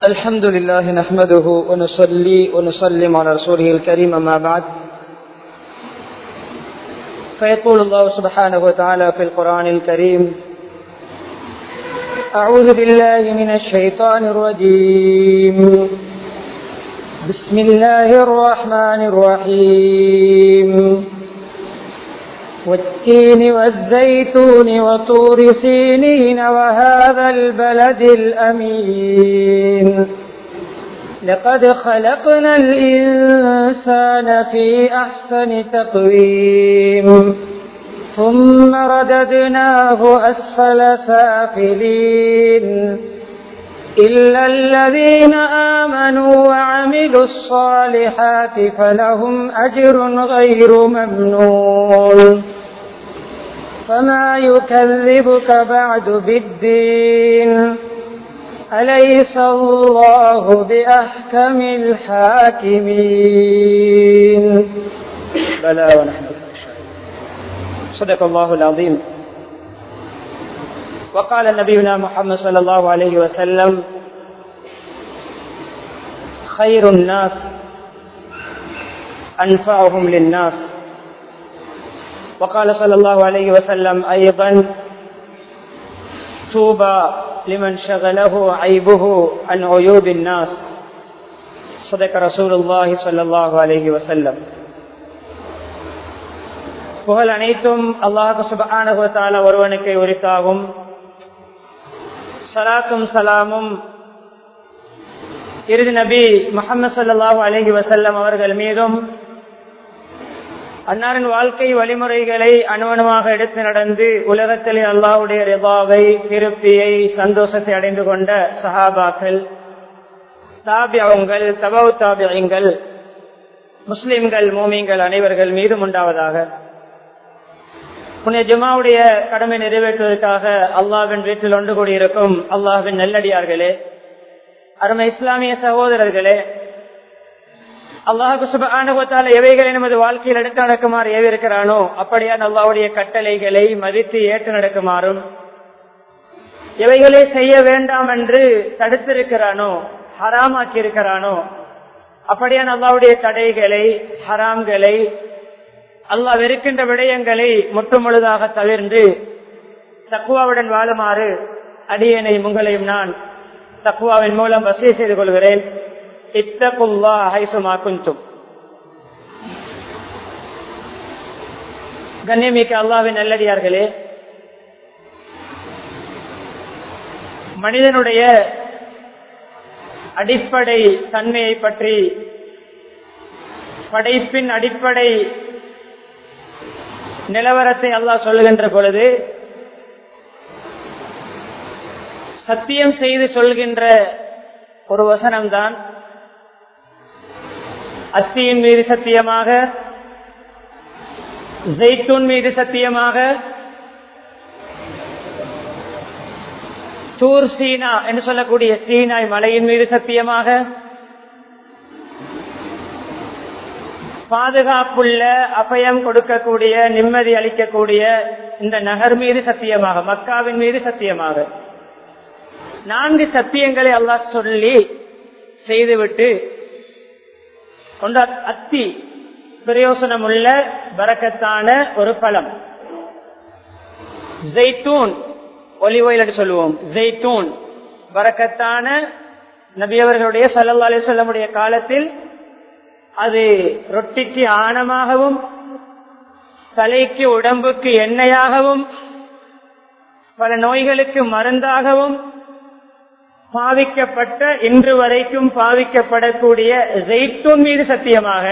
الحمد لله نحمده ونصلي ونسلم على رسوله الكريم أما بعد فيقول الله سبحانه وتعالى في القرآن الكريم أعوذ بالله من الشيطان الرجيم بسم الله الرحمن الرحيم والتين والزيتون وطور سينين وهذا البلد الأمين لقد خلقنا الإنسان في أحسن تقويم ثم رددناه أسفل سافلين إلا الذين آمنوا وعملوا الصالحات فلهم أجر غير ممنون فما يكذبك بعد بالدين أليس الله بأحكم الحاكمين بلى ونحن صدق الله العظيم وقال نبينا محمد صلى الله عليه وسلم خير الناس أنفعهم للناس وقال صلى الله عليه وسلم أيضا توبى لمن شغله عيبه عن عيوب الناس صدق رسول الله صلى الله عليه وسلم புகழ் அனைத்தும் அல்லாஹு சுபானுவத்தால ஒருவனுக்கு உரித்தாகும் சலாத்தும் சலாமும் இறுதி நபி முகமது சல்லாஹூ அலஹி வசல்லம் அவர்கள் மீதும் அன்னாரின் வாழ்க்கை வழிமுறைகளை அணுவணுமாக எடுத்து நடந்து உலகத்தில் அல்லாவுடைய ரிபாவை திருப்தியை சந்தோஷத்தை அடைந்து கொண்ட சஹாபாக்கள் தாபியங்கள் தபவு தாபியங்கள் முஸ்லிம்கள் மோமியங்கள் அனைவர்கள் மீதும் உண்டாவதாக புனித ஜுமாவுடைய கடமை நிறைவேற்றுவதற்காக அல்லாவின் வீட்டில் ஒன்று கூடியிருக்கும் அல்லாவின் நல்லடியார்களே அருமை இஸ்லாமிய சகோதரர்களே அல்லாஹு சுபானுகத்தால எவைகளை நமது வாழ்க்கையில் எடுத்து நடக்குமாறு ஏவிருக்கிறானோ அப்படியா அல்லாவுடைய கட்டளைகளை மதித்து ஏற்று நடக்குமாறும் எவைகளை செய்ய வேண்டாம் என்று தடுத்திருக்கிறானோ ஹராமாக்கி இருக்கிறானோ அப்படியா அல்லாவுடைய தடைகளை ஹராம்களை அல்லாஹ் வெறுக்கின்ற விடயங்களை முற்றுமுழுதாக தவிர்ந்து தக்குவாவுடன் வாழுமாறு அடியனை உங்களையும் நான் தக்குவாவின் மூலம் வசதி செய்து கொள்கிறேன் இத்தகுல்லா ஹைசுமா குந்தும் கண்ணியமிக்க அல்லாவின் நல்லடியார்களே மனிதனுடைய அடிப்படை தன்மையை பற்றி படைப்பின் அடிப்படை நிலவரத்தை அல்லாஹ் சொல்லுகின்ற பொழுது சத்தியம் செய்து சொல்கின்ற ஒரு வசனம்தான் அத்தியின் மீது சத்தியமாக ஜெய்தூன் மீது சத்தியமாக தூர் சீனா என்று சொல்லக்கூடிய சீனாய் மலையின் மீது சத்தியமாக பாதுகாப்புள்ள அபயம் கொடுக்கக்கூடிய நிம்மதி அளிக்கக்கூடிய இந்த நகர் மீது சத்தியமாக மக்காவின் மீது சத்தியமாக நான்கு சத்தியங்களை அல்லாஹ் சொல்லி செய்துவிட்டு கொண்ட அத்தி பிரயோசனம் உள்ள பறக்கத்தான ஒரு பழம் ஜெய்தூன் ஒலிவோயில் என்று சொல்லுவோம் ஜெய்தூன் பறக்கத்தான நபியவர்களுடைய சல்லா அலி சொல்லமுடைய காலத்தில் அது ரொட்டிக்கு ஆணமாகவும் தலைக்கு உடம்புக்கு எண்ணெயாகவும் பல நோய்களுக்கு மருந்தாகவும் பாவிக்கப்பட்ட இன்று வரைக்கும் பாவிக்கப்படக்கூடிய ஜெய்தூன் மீது சத்தியமாக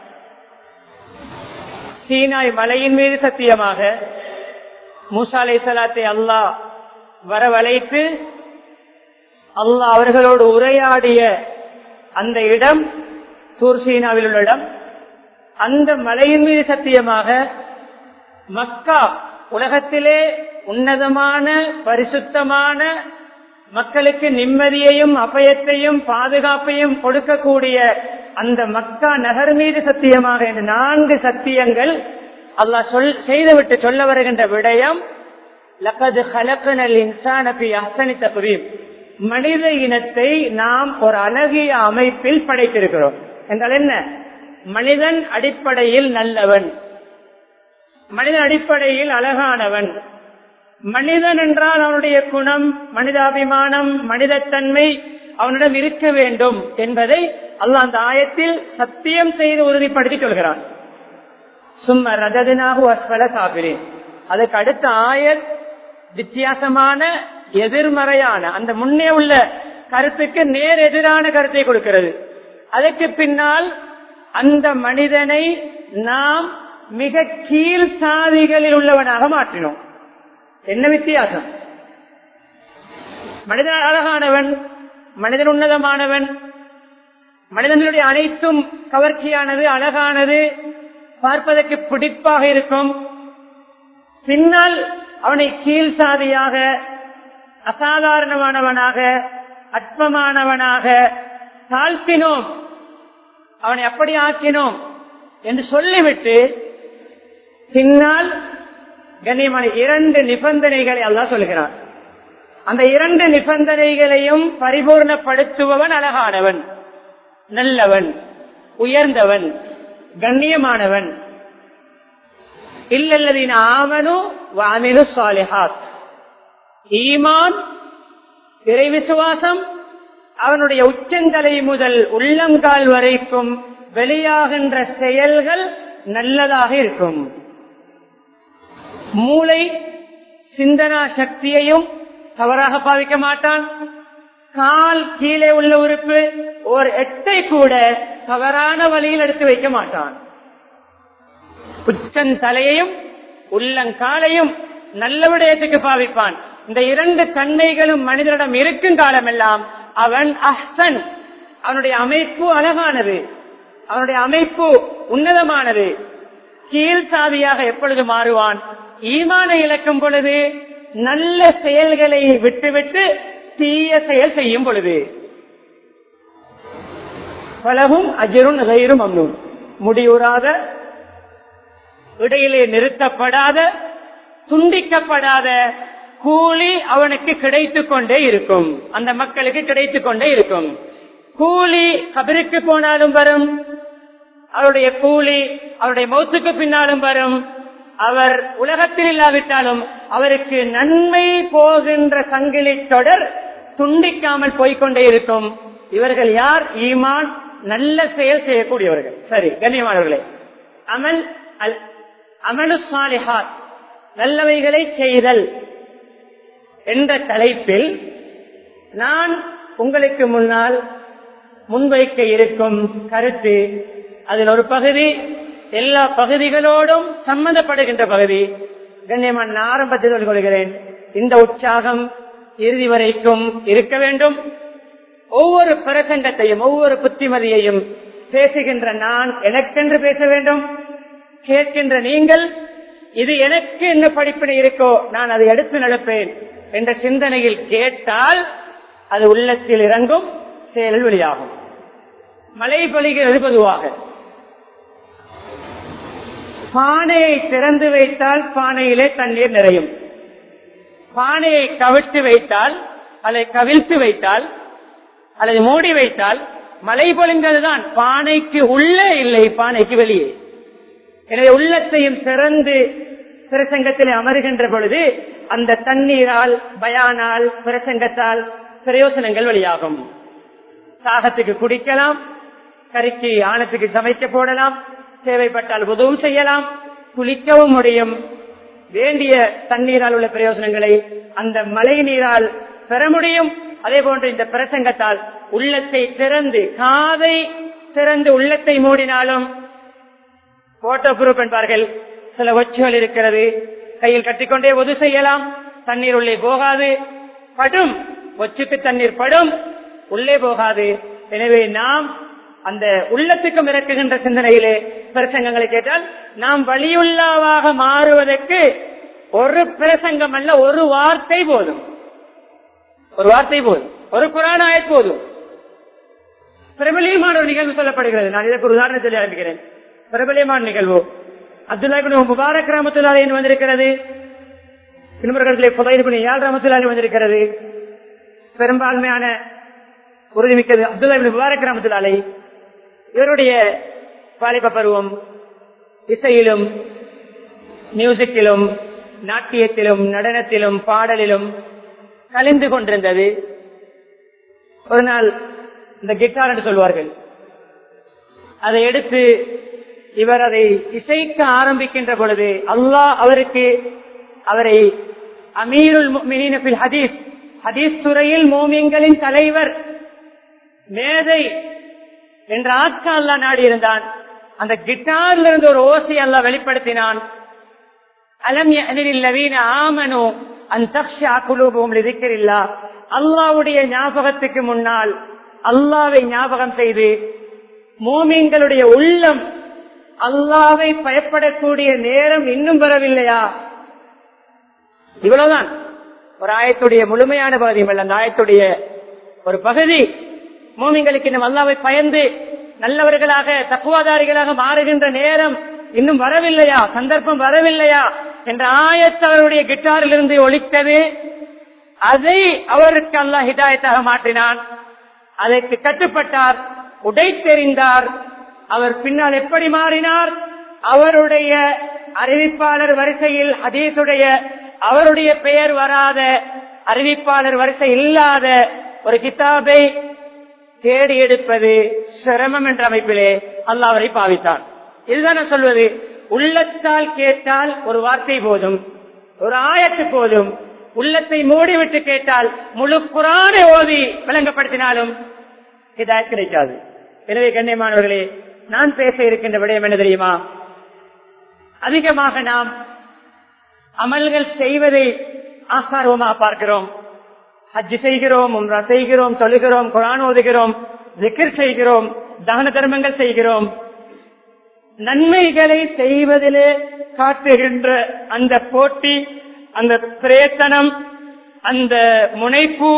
சீனாய் மலையின் மீது சத்தியமாக மூசாலை சலாத்தை அல்லாஹ் வரவழைத்து அல்லாஹ் அவர்களோடு உரையாடிய அந்த இடம் தூர் சீனாவில் உள்ள இடம் அந்த மலையின் மீது சத்தியமாக மக்கா உலகத்திலே உன்னதமான பரிசுத்தமான மக்களுக்கு நிம்மதியையும் அபயத்தையும் பாதுகாப்பையும் கொடுக்கக்கூடிய அந்த மக்கா நகர் மீது சத்தியமாக இந்த நான்கு சத்தியங்கள் அல்லாஹ் சொல் செய்துவிட்டு சொல்ல வருகின்ற விடயம் லக்கது ஹலக்கனல் இன்சானபி அஹ்சனி தக்வீம் மனித இனத்தை நாம் ஒரு அழகிய அமைப்பில் படைத்திருக்கிறோம் என்றால் என்ன மனிதன் அடிப்படையில் நல்லவன் மனிதன் அடிப்படையில் அழகானவன் மனிதன் என்றால் அவனுடைய குணம் மனிதாபிமானம் மனிதத்தன்மை அவனிடம் இருக்க வேண்டும் என்பதை அல்லாஹ் அந்த ஆயத்தில் சத்தியம் செய்து உறுதிப்படுத்தி சொல்கிறான் சும்ம ரததினாகு அஸ்வல சாபிரேன் அதுக்கு அடுத்த ஆயத் வித்தியாசமான எதிர்மறையான அந்த முன்னே உள்ள கருத்துக்கு நேர் எதிரான கருத்தை கொடுக்கிறது அதற்கு பின்னால் அந்த மனிதனை நாம் மிக கீழ் சாதிகளில் உள்ளவனாக மாற்றினோம் என்ன வித்தியாசம் மனிதன் அழகானவன் மனிதன் உன்னதமானவன் மனிதனுடைய அனைத்தும் கவர்ச்சியானது அழகானது பார்ப்பதற்கு பிடிப்பாக இருக்கும் பின்னால் அவனை கீழ் சாதியாக அசாதாரணமானவனாக அற்பமானவனாக தாழ்த்தினோம் அவனை அப்படி ஆக்கினோம் என்று சொல்லிவிட்டு பின்னால் கண்ணியமான இரண்டு நிபந்தனைகளை அல்லாஹ் சொல்கிறான் அந்த இரண்டு நிபந்தனைகளையும் பரிபூர்ணப்படுத்துபவன் அழகானவன் நல்லவன் உயர்ந்தவன் கண்ணியமானவன் இல்லல்லதீன ஆமனு வாமினு சாலிஹாத் ஈமான் இறை விசுவாசம் அவனுடைய உச்சந்தலை முதல் உள்ளங்கால் வரைக்கும் வெளியாகின்ற செயல்கள் நல்லதாக இருக்கும் மூளை சிந்தனா சக்தியையும் தவறாக பாவிக்க மாட்டான் கால் கீழே உள்ள உறுப்பு ஒரு எட்டை கூட தவறான வழியில் எடுத்து வைக்க மாட்டான் உச்சன் தலையையும் உள்ளங்காலையும் நல்ல விடயத்துக்கு பாவிப்பான் இந்த இரண்டு தன்மைகளும் மனிதனிடம் இருக்கும் காலமெல்லாம் அவன் அஹ்சன் அவனுடைய அமைப்பு அழகானது அவனுடைய அமைப்பு உன்னதமானது கீழ் சாதியாக எப்பொழுது மாறுவான் ஈமான இழக்கும் பொழுது நல்ல செயல்களை விட்டுவிட்டு தீய செயல் செய்யும் பொழுது பலவும் அஜரும் கயிறும் அம்னும் முடிவுறாத இடையிலே நிறுத்தப்படாத துண்டிக்கப்படாத கூலி அவனுக்கு கிடைத்துக் கொண்டே இருக்கும் அந்த மக்களுக்கு கிடைத்துக் கொண்டே இருக்கும் கூலி கபருக்கு போனாலும் வரும் அவருடைய கூலி அவருடைய மௌத்துக்கு பின்னாலும் வரும் அவர் உலகத்தில் இல்லாவிட்டாலும் அவருக்கு நன்மை போகின்ற சங்கிலி தொடர் துண்டிக்காமல் போய்கொண்டே இருக்கும் இவர்கள் யார் ஈமான் நல்ல செயல் செய்யக்கூடியவர்கள் சரி கண்ணியமானவர்களே அமல் அமலு சாலிஹாத் நல்லவைகளை செய்தல் என்ற தலைப்பில் நான் உங்களுக்கு முன்னால் முன்வைக்க இருக்கும் கருத்து அதில் ஒரு பகுதி எல்லா பகுதிகளோடும் சம்பந்தப்படுகின்ற பகுதி கண்ணியமான நான் ஆரம்பத்தில் சொல்லிக் கொள்கிறேன் இந்த உற்சாகம் இறுதி வரைக்கும் இருக்க வேண்டும் ஒவ்வொரு பிரசங்கத்தையும் ஒவ்வொரு புத்திமதியையும் பேசுகின்ற நான் எனக்கென்று பேச வேண்டும் கேட்கின்ற நீங்கள் இது எனக்கு என்ன படிப்பினை இருக்கோ நான் அதை எடுத்து நடப்பேன் என்ற சிந்தனையில் கேட்டால் அது உள்ளத்தில் இறங்கும் செயல் வெளியாகும் மழை பொழிகிறது பொதுவாக பானையை திறந்து வைத்தால் பானையிலே தண்ணீர் நிறையும் பானையை கவிழ்த்து வைத்தால் அதை கவிழ்த்து வைத்தால் அல்லது மூடி வைத்தால் மழை பொழிந்ததுதான் பானைக்கு உள்ளே இல்லை பானைக்கு வெளியே எனவே உள்ளத்தையும் திறந்து பிரசங்கத்தில் அமருகின்ற பொழுது அந்த தண்ணீரால் பயானால் பிரசங்கத்தால் பிரயோசனங்கள் வெளியாகும் சாகத்துக்கு குடிக்கலாம் கறிக்கு ஆணத்துக்கு சமைக்க போடலாம் தேவைப்பட்டால் உதவும் செய்யலாம் குளிக்கவும் முடியும் வேண்டிய தண்ணீரால் உள்ள பிரயோசனங்களை அந்த மழை நீரால் பெற முடியும் அதே போன்று இந்த பிரசங்கத்தால் உள்ளத்தை திறந்து காதை திறந்து உள்ளத்தை மூடினாலும் போட்டோ குரூப் என்பார்கள் சில ஒச்சுகள் இருக்கிறது கையில் கட்டிக்கொண்டே ஒது செய்யலாம் தண்ணீர் உள்ளே போகாது படும் ஒச்சுக்கு தண்ணீர் படும் உள்ளே போகாது எனவே நாம் அந்த உள்ளத்துக்கும் இறக்குகின்ற சிந்தனையிலே பிரசங்கங்களை கேட்டால் நாம் வழியுள்ளாவாக மாறுவதற்கு ஒரு பிரசங்கம் அல்ல ஒரு வார்த்தை போதும் ஒரு வார்த்தை போதும் ஒரு குரானாய போதும் பிரபலியமான ஒரு நிகழ்வு சொல்லப்படுகிறது நான் இதற்கு ஒரு உதாரணம் சொல்லி ஆரம்பிக்கிறேன் பிரபலியமான நிகழ்வு அப்துல்லா முபாரக் ராமத்துல்லாலின் வந்திருக்கிறது இன்னொரு புதையிறு யாழ் ராமத்துல்லாலி வந்திருக்கிறது பெரும்பான்மையான உறுதிமிக்கது அப்துல்லா இப்னு முபாரக் ரஹ்மத்துல்லாஹி அலைஹி இவருடைய வாலிப பருவம் இசையிலும் மியூசிக்கிலும் நாட்டியத்திலும் நடனத்திலும் பாடலிலும் கலந்து கொண்டிருந்தது ஒரு நாள் இந்த கிட்டார் என்று சொல்வார்கள் அதை எடுத்து இவர் அதை இசைக்க ஆரம்பிக்கின்ற பொழுது அல்லாஹ் அவருக்கு அவரை அமீருல் முஃமினீன ஃபில் ஹதீஸ் ஹதீஸ் துறையில் மோமியங்களின் தலைவர் மேதை என்ற ஆட்கள் அல்லா நாடி இருந்தான் அந்த கிட்டார்ல இருந்து ஒரு ஓசை அல்லா வெளிப்படுத்தினான் அலம் யஅனில்லவீன ஆமனு அன் தக்ஷா குலூபுஹும் லிذிக்ரில்லா அல்லாஹ்வுடைய ஞாபகத்துக்கு முன்னால் அல்லாஹ்வை ஞாபகம் செய்து மூமின்களுடைய உள்ளம் அல்லாஹ்வை பயப்படக்கூடிய நேரம் இன்னும் வரவில்லையா இவ்வளவுதான் ஒரு ஆயத்துடைய முழுமையான பகுதி அல்ல அந்த ஆயத்துடைய ஒரு பகுதி மூமிங்களுக்கு இன்னும் அல்லாவை பயந்து நல்லவர்களாக தக்குவாதாரிகளாக மாறுகின்ற நேரம் இன்னும் வரவில்லையா சந்தர்ப்பம் வரவில்லையா என்ற ஆயத்து அவருடைய கிட்டாரில் இருந்து ஒழித்தது அதை அவருக்கு அல்லாஹ் ஹிதாயத்தாக மாற்றினான் அதற்கு கட்டுப்பட்டார் உடைத்தெறிந்தார் அவர் பின்னால் எப்படி மாறினார் அவருடைய அறிவிப்பாளர் வரிசையில் ஹதீஸுடைய அவருடைய பெயர் வராத அறிவிப்பாளர் வரிசை இல்லாத ஒரு கிதாபை தேடி எடுப்பது சிரமம் என்ற அமைப்பிலே அல்லாஹ் அவரை பாவித்தான் இதுதான் நான் சொல்வது உள்ளத்தால் கேட்டால் ஒரு வார்த்தை போதும் ஒரு ஆயத்து போதும் உள்ளத்தை மூடிவிட்டு கேட்டால் முழு குரானை ஓதி விளங்கப்படுத்தினாலும் இதாய் கிடைக்காது எனவே கண்ணியமானவர்களே நான் பேச இருக்கின்ற விடயம் என்ன தெரியுமா அதிகமாக நாம் அமல்கள் செய்வதை ஆசார்வமாக பார்க்கிறோம் ஹஜ் செய்கிறோம் உம்ரா செய்கிறோம் தொழுகிறோம் குரான் ஓதுகிறோம் ஜிக்கிர் செய்கிறோம் தான தர்மங்கள் செய்கிறோம் நன்மைகளை செய்வதிலே காட்டுகின்ற அந்த போட்டி அந்த பிரயத்தனம் அந்த முனைப்பு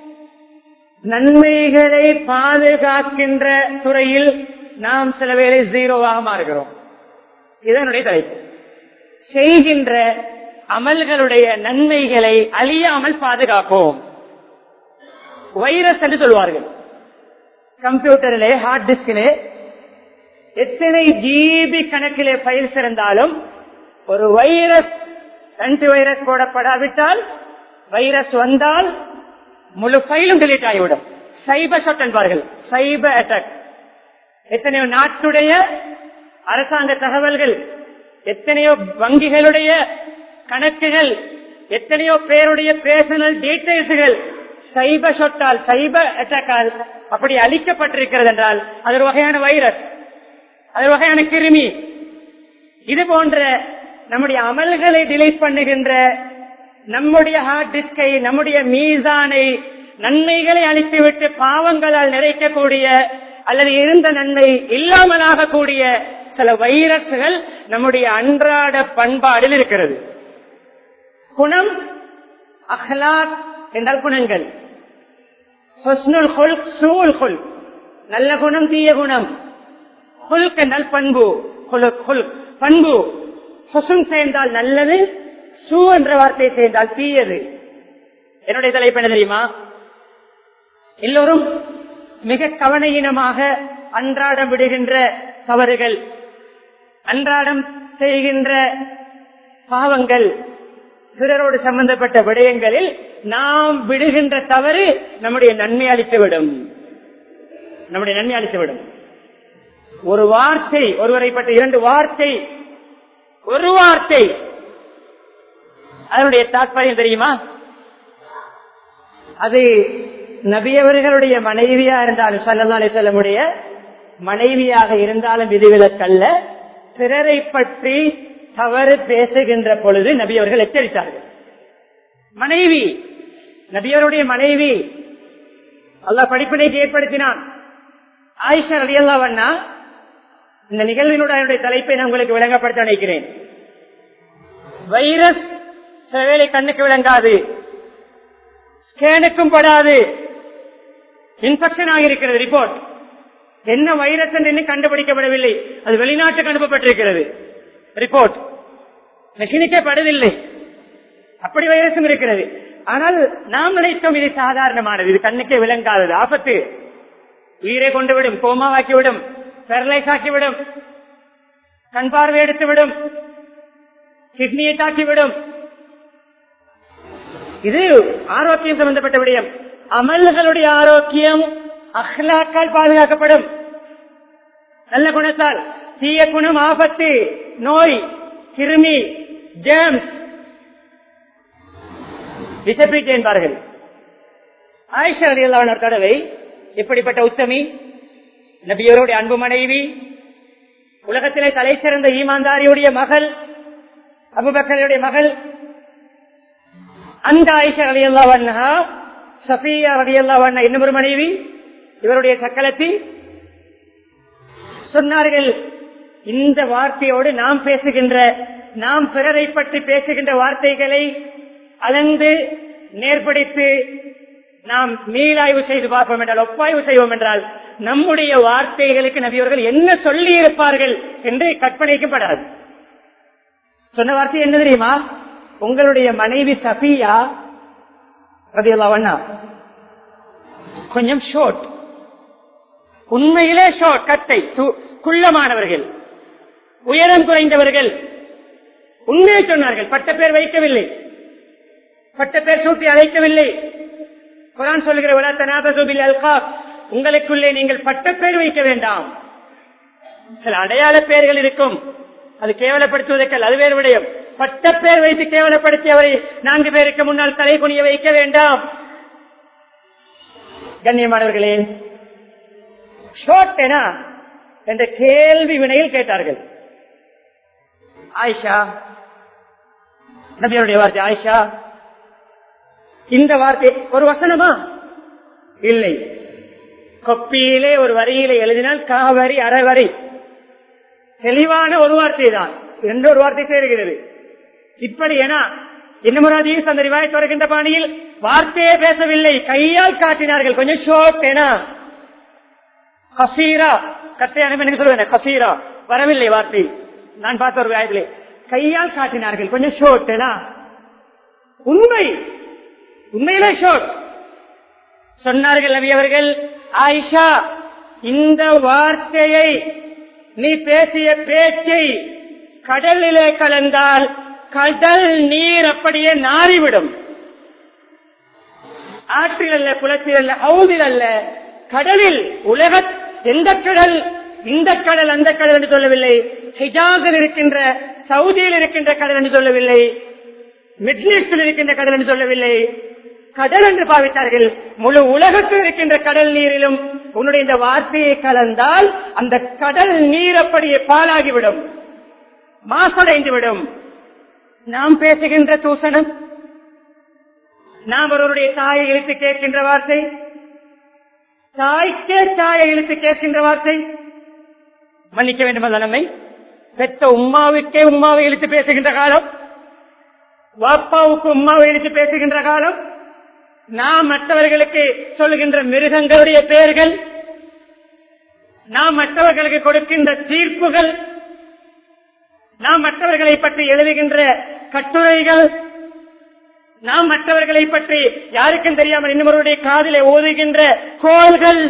நன்மைகளை பாதுகாக்கின்ற துறையில் நாம் சில வேளை ஜீரோவாக மாறுகிறோம் இதனுடைய தலைப்பு செய்கின்ற அமல்களுடைய நன்மைகளை அழியாமல் பாதுகாப்போம் வைரஸ் என்று சொல்வார்கள் கம்ப்யூட்டரிலே ஹார்ட் டிஸ்கிலே எத்தனை ஜிபி கணக்கிலே ஃபைல்ஸ் இருந்தாலும் ஒரு வைரஸ் ஆன்டி வைரஸ் போடப்படாவிட்டால் வைரஸ் வந்தால் முழு ஃபைலும் delete ஆகிவிடும் சைபர் ஷாட் என்பார்கள் சைபர் அட்டாக் எத்தனையோ நாட்டுடைய அரசாங்க தகவல்கள் எத்தனையோ வங்கிகளுடைய கணக்குகள் எத்தனையோ பேருடைய பேர்சனல் டீடைல்ஸ்கள் சைபர் ஷொட்டால் சைபர் அட்டாக்கால் அப்படி அழிக்கப்பட்டிருக்கிறது என்றால் அது ஒரு வகையான வைரஸ் அது ஒரு வகையான கிருமி இது போன்ற நம்முடைய அமல்களை டிலீட் பண்ணுகின்ற நம்முடைய ஹார்ட் டிஸ்கை நம்முடைய மீசானை நன்மைகளை அழித்துவிட்டு பாவங்களால் நிறைக்கக்கூடிய அல்லது இருந்த நன்மை இல்லாமலாக கூடிய சில வைரஸ்கள் நம்முடைய அன்றாட பண்பாடில் இருக்கிறது குணம் அஹ்லாக் என்றால் குணங்கள் ஹுஸ்னுல் ஹுல்க், சூல் ஹுல்க். நல்ல குணம் தீய குணம் ஹுல்க் என்றால் பண்பு ஹுலுக், ஹுல்க். பண்பு ஹுசுன் சேர்ந்தால் நல்லது சூ என்ற வார்த்தை சேர்ந்தால் தீயது என்னுடைய தலைப்பு என்ன தெரியுமா எல்லோரும் மிக கவனையினமாக அன்றாடம் விடுகின்ற தவறுகள் அன்றாடம் செய்கின்ற பாவங்கள் பிறரோடு சம்பந்தப்பட்ட விடயங்களில் நாம் விடுகின்ற தவறு நம்முடைய நன்மை அளித்துவிடும் நம்முடைய நன்மை அளித்துவிடும் ஒரு வார்த்தை ஒருவரை பட்ட இரண்டு வார்த்தை ஒரு வார்த்தை அதனுடைய தாற்பயம் தெரியுமா அது நபியவர்களுடைய மனைவியா இருந்தாலும் சல்லா அலிசல்லமுடைய மனைவியாக இருந்தாலும் விதிவிலக்கல்ல பிறரை பற்றி தவறு பேசுகின்ற பொழுது நபி அவர்கள் எச்சரித்தார்கள் மனைவி நபியவருடைய மனைவி அல்லாஹ் படிப்பினைக்கு ஏற்படுத்தினான் ஆயிஷா அலியல்லாவண்ணா இந்த நிகழ்வினுடைய தலைப்பை நான் உங்களுக்கு விளங்கப்படுத்த நினைக்கிறேன் வைரஸ் சில வேளை கண்ணுக்கு விளங்காது ஸ்கேனுக்கும் படாது இன்ஃபெக்ஷன் ஆகியிருக்கிறது ரிப்போர்ட் என்ன வைரஸ் என்று இன்னும் கண்டுபிடிக்கப்படவில்லை அது வெளிநாட்டுக்கு அனுப்பப்பட்டிருக்கிறது ரிப்போர்ட் மெஷினுக்கே படுதில்லை அப்படி வைரஸும் இருக்கிறது ஆனால் நாம் நினைத்தோம் இது சாதாரணமானது இது கண்ணுக்கே விளங்காதது ஆபத்து உயிரை கொண்டு விடும் கோமாவாக்கிவிடும் பெரலைஸ் ஆக்கிவிடும் கண் பார்வை எடுத்துவிடும் கிட்னியை தாக்கிவிடும் இது ஆரோக்கியம் சம்பந்தப்பட்ட விடயம் அமல்களுடைய ஆரோக்கியம் அஹ்லாக்கால் பாதுகாக்கப்படும் நல்ல குணத்தால் தீய குணம் ஆபத்து நோய் கிருமி ஜேம்ஸ் விசப்பீட்டு என்பார்கள் ஆயிஷா அலியல்லான தடவை இப்படிப்பட்ட உத்தமி நபியோருடைய அன்பு மனைவி உலகத்திலே தலை சிறந்த ஈமான்தாரியுடைய மகள் அபுபக்கருடைய மகள் அந்த ஆயிஷா அலியல்லா வண்ணா சஃபியா அலியல்லா வண்ணா இன்னும் ஒரு மனைவி இவருடைய சக்கலத்தி சொன்னார்கள் இந்த வார்த்தையோடு நாம் பேசுகின்ற நாம் பிறரை பற்றி பேசுகின்ற வார்த்தைகளை அளந்து நேர்படித்து நாம் மீளாய்வு செய்து பார்ப்போம் என்றால் ஒப்பாய்வு செய்வோம் என்றால் நம்முடைய வார்த்தைகளுக்கு நபியவர்கள் என்ன சொல்லி இருப்பார்கள் என்று கற்பனைக்கப்படாது சொன்ன வார்த்தை என்ன தெரியுமா உங்களுடைய மனைவி சபியா ரதியல்லாவண்ணா கொஞ்சம் ஷோர்ட் உண்மையிலே ஷோர்ட் கட்டை து- குள்ளமானவர்கள் உயரம் குறைந்தவர்கள் உண்மையை சொன்னார்கள் பட்ட பேர் வைக்கவில்லை பட்ட பேர் சூட்டி அழைக்கவில்லை குரான் சொல்லுகிற விழா தனாதசுபில் அல்கா உங்களுக்குள்ளே நீங்கள் பட்ட பேர் வைக்க வேண்டாம் சில அடையாள பெயர்கள் இருக்கும் அது கேவலப்படுத்துவதற்கு அது வேறு விடயம் பட்ட பேர் வைத்து கேவலப்படுத்தி அவரை நான்கு பேருக்கு முன்னால் தலை குனிய வைக்க வேண்டாம் கண்ணியமானவர்களே ஷோட்டனா என்ற கேள்வி வினையில் கேட்டார்கள் ஆயிஷா நபியருடைய வார்த்தை ஆயிஷா இந்த வார்த்தை ஒரு வசனமா இல்லை கொப்பியிலே ஒரு வரியிலே எழுதினால் காவரி அறவரி தெளிவான ஒரு வார்த்தை தான் என்ற ஒரு வார்த்தை சேருகிறது இப்படி என இன்னமும் அந்த ரிவாயத்து வருகின்ற பாணியில் வார்த்தையே பேசவில்லை கையால் காட்டினார்கள் கொஞ்சம் ஷோட் என கசீரா கத்தை அனுப்பி சொல்லுவேன் கசீரா வரவில்லை வார்த்தை நான் பார்த்த ஒரு விவாயத்திலே கையால் காட்டினார்கள் கொஞ்சம் ஷோட் என உண்மை உண்மையிலே ஷோட் சொன்னார்கள் நபி அவர்கள் ஆயிஷா இந்த வார்த்தையை நீ பேசிய பேச்சை கடலிலே கலந்தால் கடல் நீர் அப்படியே நாறிவிடும் ஆற்றில் அல்ல குளத்தில் அல்ல ஹவுதில் அல்ல கடலில் உலக எந்த கடல் இந்த கடல் அந்த கடல் என்று சொல்லவில்லை ஹிஜாஸில் இருக்கின்ற சவுதியில் இருக்கின்ற கடல் என்று சொல்லவில்லை மிட்லீஸ்டில் இருக்கின்ற கடல் என்று சொல்லவில்லை கடல் என்று பாவித்தார்கள் முழு உலகத்தில் இருக்கின்ற கடல் நீரிலும் உன்னுடைய இந்த வார்த்தையை கலந்தால் அந்த கடல் நீர் அப்படியே பாலாகிவிடும் மாசடைந்து விடும் நாம் பேசுகின்ற தூசணம் நாம் ஒருவருடைய தாயை இழுத்து கேட்கின்ற வார்த்தை தாய்க்கே தாயை இழுத்து கேட்கின்ற வார்த்தை மன்னிக்க வேண்டும் நம்மை பெத்த உம்மாவுக்கே உம்மாவை இழுத்து பேசுகின்ற காலம் வாப்பாவுக்கு உம்மாவை இழுத்து பேசுகின்ற காலம் நாம் மற்றவர்களுக்கு சொல்லுகின்ற மிருகங்களுடைய பெயர்கள் நாம் மற்றவர்களுக்கு கொடுக்கின்ற தீர்ப்புகள் நாம் மற்றவர்களை பற்றி எழுதுகின்ற கட்டுரைகள் நாம் மற்றவர்களை பற்றி யாருக்கும் தெரியாமல் இன்னொருடைய காதிலே ஓதுகின்ற கோள்கள்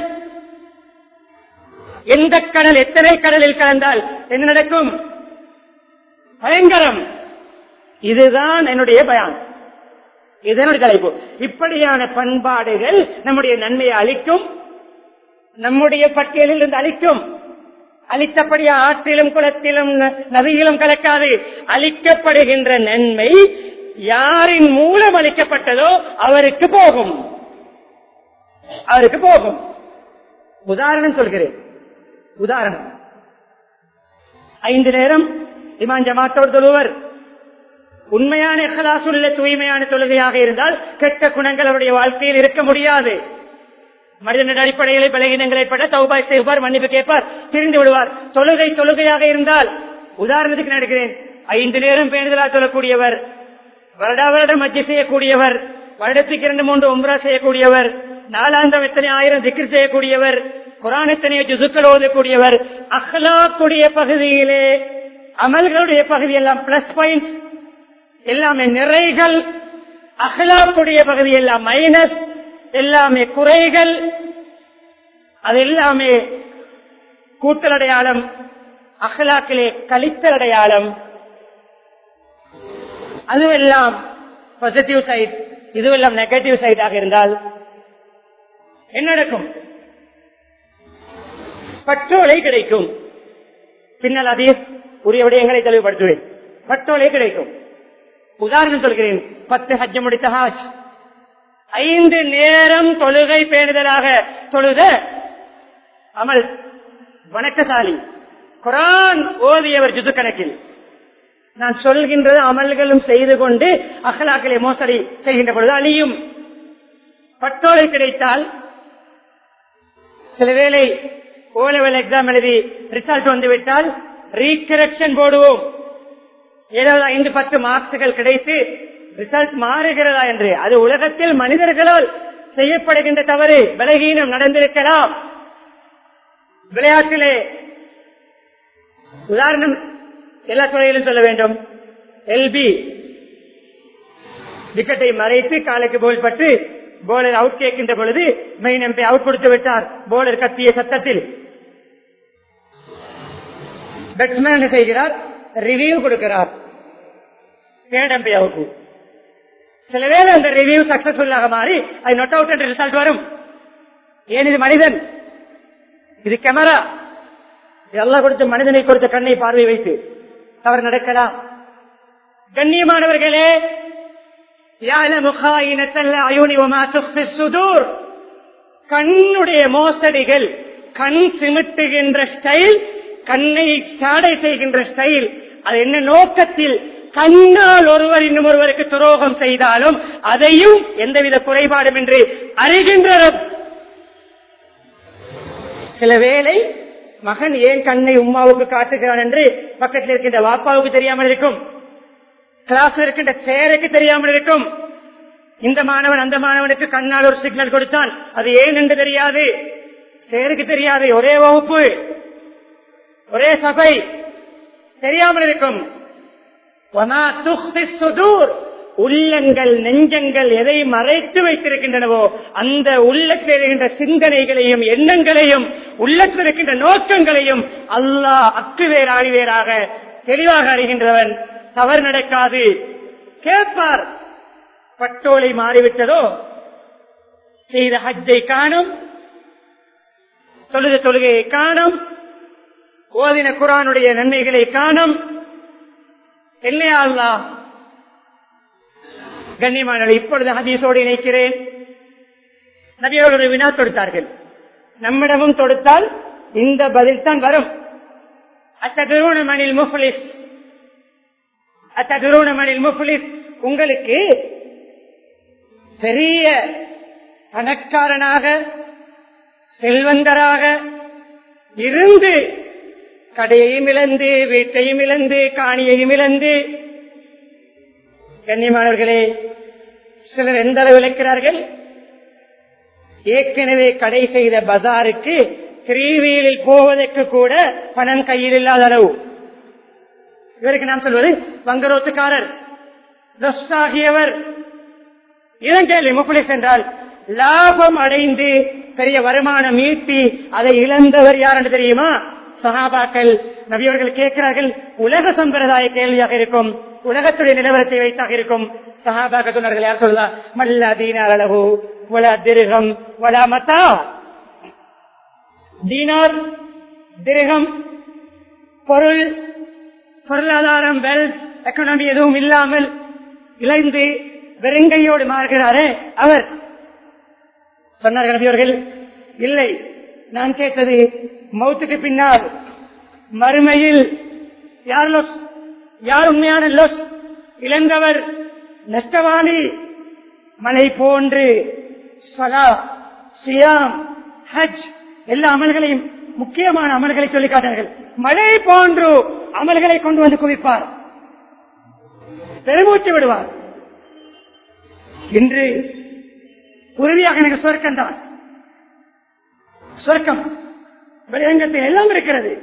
எந்த கடல் எத்தனை கடலில் கலந்தால் என்ன நடக்கும் பயங்கரம் இதுதான் என்னுடைய பயான் இதனுடைய தலைப்பு இப்படியான பண்பாடுகள் நம்முடைய நன்மையை அளிக்கும் நம்முடைய பட்டியலில் இருந்து அளிக்கும் அளித்தபடி ஆற்றிலும் குளத்திலும் ந- நதியிலும் கலக்காது அளிக்கப்படுகின்ற நன்மை யாரின் மூலம் அளிக்கப்பட்டதோ அவருக்கு போகும் அவருக்கு போகும் உதாரணம் சொல்கிறேன் உதாரணம் ஐந்து நேரம் இமான் ஜமாத்தோடு தொழுவர் உண்மையான இஹ்லாசுள்ள தூய்மையான தொழுகையாக இருந்தால் கெட்ட குணங்கள் அவருடைய வாழ்க்கையில் இருக்க முடியாது மனிதனின் அடிப்படையில் பலகீனங்கள் ஏற்பட தௌபாய் செய்வார் மன்னிப்பு கேட்பார் திரிந்து விடுவார் தொழுகை தொழுகையாக இருந்தால் உதாரணத்துக்கு நடக்கிறேன் ஐந்து நேரம் பேணுதலா சொல்லக்கூடியவர் வருடா வருடம் மஜ்ஜி செய்யக்கூடியவர் வருடத்துக்கு இரண்டு மூன்று உம்ரா செய்யக்கூடியவர் நாலாந்தம் எத்தனை ஆயிரம் திக்ர் செய்யக்கூடியவர் குரான் எத்தனையோ ஜுசுக்கள் ஓதக்கூடியவர் அஹ்லாக்குடைய பகுதியிலே அமல்களுடைய பகுதி எல்லாம் பிளஸ் பாயிண்ட் எல்லாமே நிறைகள் அகலாக்குடைய பகுதி எல்லாம் மைனஸ் எல்லாமே குறைகள் அது எல்லாமே கூட்டல் அடையாளம் அகலாக்கிலே கழித்தல் அடையாளம் அதுவெல்லாம் பாசிட்டிவ் சைட் இதுவெல்லாம் நெகட்டிவ் சைடாக இருந்தால் என்ன நடக்கும் பட்டோலை கிடைக்கும் பின்னால் அதே உரிய விடயங்களை தெளிவுபடுத்துவேன் பட்டோலை கிடைக்கும் உதாரணம் சொல்கிறேன் பத்து ஹஜ்ஜ முடித்த ஹாஜ் ஐந்து நேரம் தொழுகை பேணுதலாக தொழுத அமல் வணக்கசாலி குரான் ஓதியவர் ஜுது கணக்கில் நான் சொல்கின்றது அமல்களும் செய்து கொண்டு அகலாக்களை மோசடி செய்கின்ற பொழுது அழியும் பட்டோலை கிடைத்தால் சில வேளை ஓ லெவல் எக்ஸாம் எழுதி ரிசல்ட் வந்துவிட்டால் ரீகரெக்ஷன் போடுவோம் ஏதாவது ஐந்து பத்து மார்க்ஸ்கள் கிடைத்து ரிசல்ட் மாறுகிறதா என்று அது உலகத்தில் மனிதர்களால் செய்யப்படுகின்ற தவறு பலகீனம் நடந்திருக்கலாம் விளையாட்டிலே உதாரணம் எல்லா துறையிலும் சொல்ல வேண்டும் எல்பி விக்கெட்டை மறைத்து காலுக்கு போல் பட்டு போலர் அவுட் கேட்கின்ற பொழுது மெயின் எம்பி அவுட் கொடுத்து விட்டார் போலர் கத்திய சத்தத்தில் பேட்ஸ்மேன் என்ன செய்கிறார் ரிவ்யூ கொடுக்கிறார் தேர்ட் எம்பி அவுட் சில வேளை அந்த ரிவ்யூ சக்சஸ்ஃபுல்லாக மாறி அது நொட் அவுட் என்ற ரிசல்ட் வரும் ஏன் இது மனிதன் இது கேமரா இதெல்லாம் கொடுத்த மனிதனை கொடுத்த கண்ணை பார்வை வைத்து தவறு நடக்கலாம் கண்ணியமானவர்களே கண்ணுடைய மோசடிகள் கண் சிமிட்டுகின்ற ஸ்டைல் கண்ணை சாடை செய்கின்ற ஸ்டைல் அது என்ன நோக்கத்தில் கண்ணால் ஒருவர் இன்னும் ஒருவருக்கு துரோகம் செய்தாலும் அதையும் எந்தவித குறைபாடும் என்று அறிகின்றனர் சில வேளை மகன் ஏன் கண்ணை உமாவுக்கு காட்டுகிறான் என்று பக்கத்தில் இருக்கின்ற வாப்பாவுக்கு தெரியாமல் இருக்கும் கிளாஸ் இருக்கின்ற சேருக்கு தெரியாமல் இருக்கும் இந்த மாணவன் அந்த மாணவனுக்கு கண்ணால் ஒரு சிக்னல் கொடுத்தான் அது ஏன் என்று தெரியாது சேருக்கு தெரியாது ஒரே வகுப்பு ஒரே சபை தெரியாமல் இருக்கும் உள்ளங்கள் நெஞ்சங்கள் எதை மறைத்து வைத்திருக்கின்றனவோ அந்த உள்ளத்தில் இருக்கின்ற சிந்தனைகளையும் எண்ணங்களையும் உள்ளத்தில் இருக்கின்ற நோக்கங்களையும் அல்லாஹ் அக்குவேர் ஆழிவேராக தெளிவாக அறிகின்றவன் தவறு நடக்காது கேட்பார் பட்டோலை மாறிவிட்டதோ செய்த ஹஜ்ஜை காணும் தொழுத தொழுகையை காணும் ஓதின குரானுடைய நன்மைகளை காணும் இல்லையா அல்லா கண்ணியமான இப்பொழுது ஹதீஸோடு இணைக்கிறேன் நபியர்கள் ஒரு வினா தொடுத்தார்கள் நம்மிடமும் தொடுத்தால் இந்த பதில் தான் வரும் அத்தருணமணில் முஃபலிஸ் அத்தருணமணில் முஃபலிஸ் உங்களுக்கு பெரிய பணக்காரனாக செல்வந்தராக இருந்து கடையையும் இழந்து வீட்டையும் இழந்து காணியையும் இழந்து கண்ணியமானவர்களே சிலர் எந்த அளவு இழைக்கிறார்கள் ஏற்கனவே கடை செய்த பஜாருக்கு திரிவீலில் போவதற்கு கூட பணம் கையில் இல்லாத அளவு இவருக்கு நாம் சொல்வது வங்கரோத்துக்காரர் ஆகியவர் இதன் கேள்வி முப்பலிஸ் என்றால் லாபம் அடைந்து பெரிய வருமானம் ஈட்டி அதை இழந்தவர் யார் என்று தெரியுமா சகாபாக்கள் நபியவர்கள் கேட்கிறார்கள் உலக சம்பிரதாய கேள்வியாக இருக்கும் உலகத்துடைய நிலவரத்தை வைத்தாக இருக்கும் சகாபாக்க சொன்னார்கள் யார் சொல்லா மல்லா தீனார் அளவு வலா திருகம் வலா மத்தா தீனார் திருகம் பொருள் பொருளாதாரம் வெல்த் எக்கனாமி எதுவும் இல்லாமல் இழைந்து வெறுங்கையோடு மாறுகிறாரே அவர் சொன்னார்கள் நபியவர்கள் இல்லை நான் கேட்டது மௌத்துக்கு பின்னால் மறுமையில் யார் லொஸ் யார் உண்மையான லொஸ் இழந்தவர் நஷ்டவாணி மலை போன்று சலா சியாம் ஹஜ் எல்லா அமல்களையும் முக்கியமான அமல்களை சொல்லி காட்டார்கள் மழை போன்று அமல்களை கொண்டு வந்து குவிப்பார் பெருமூச்சு விடுவார் இன்று உறுதியாக எனக்கு சொர்க்கம் தான் சொர்க்கம் வெளிரங்கத்தில் எல்லாம் இருக்கிறது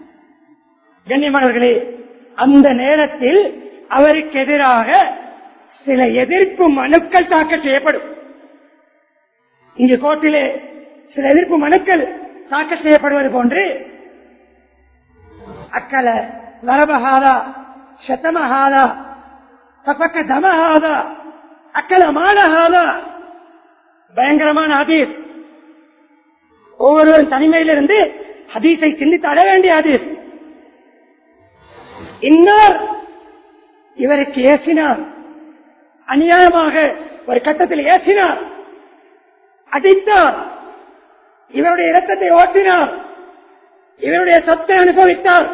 கண்ணியமானவர்களே அந்த நேரத்தில் அவருக்கு எதிராக சில எதிர்ப்பு மனுக்கள் தாக்கல் செய்யப்படும் இங்கு கோர்ட்டிலே சில எதிர்ப்பு மனுக்கள் தாக்கல் செய்யப்படுவது போன்று அக்கல வரபகாதா சத்தமஹாதா தப்பக்க தமஹாதா அக்கல மானஹாதா பயங்கரமான ஹதீஸ் ஒவ்வொருவரும் தனிமையிலிருந்து ஹதீஸை சிந்தித்து அட வேண்டிய ஹதீஸ் இன்னார் இவருக்கு ஏசினார் அநியாயமாக ஒரு கட்டத்தில் ஏசினார் அடித்தார் இவருடைய இரத்தத்தை ஓட்டினார் இவருடைய சொத்தை அனுபவித்தார்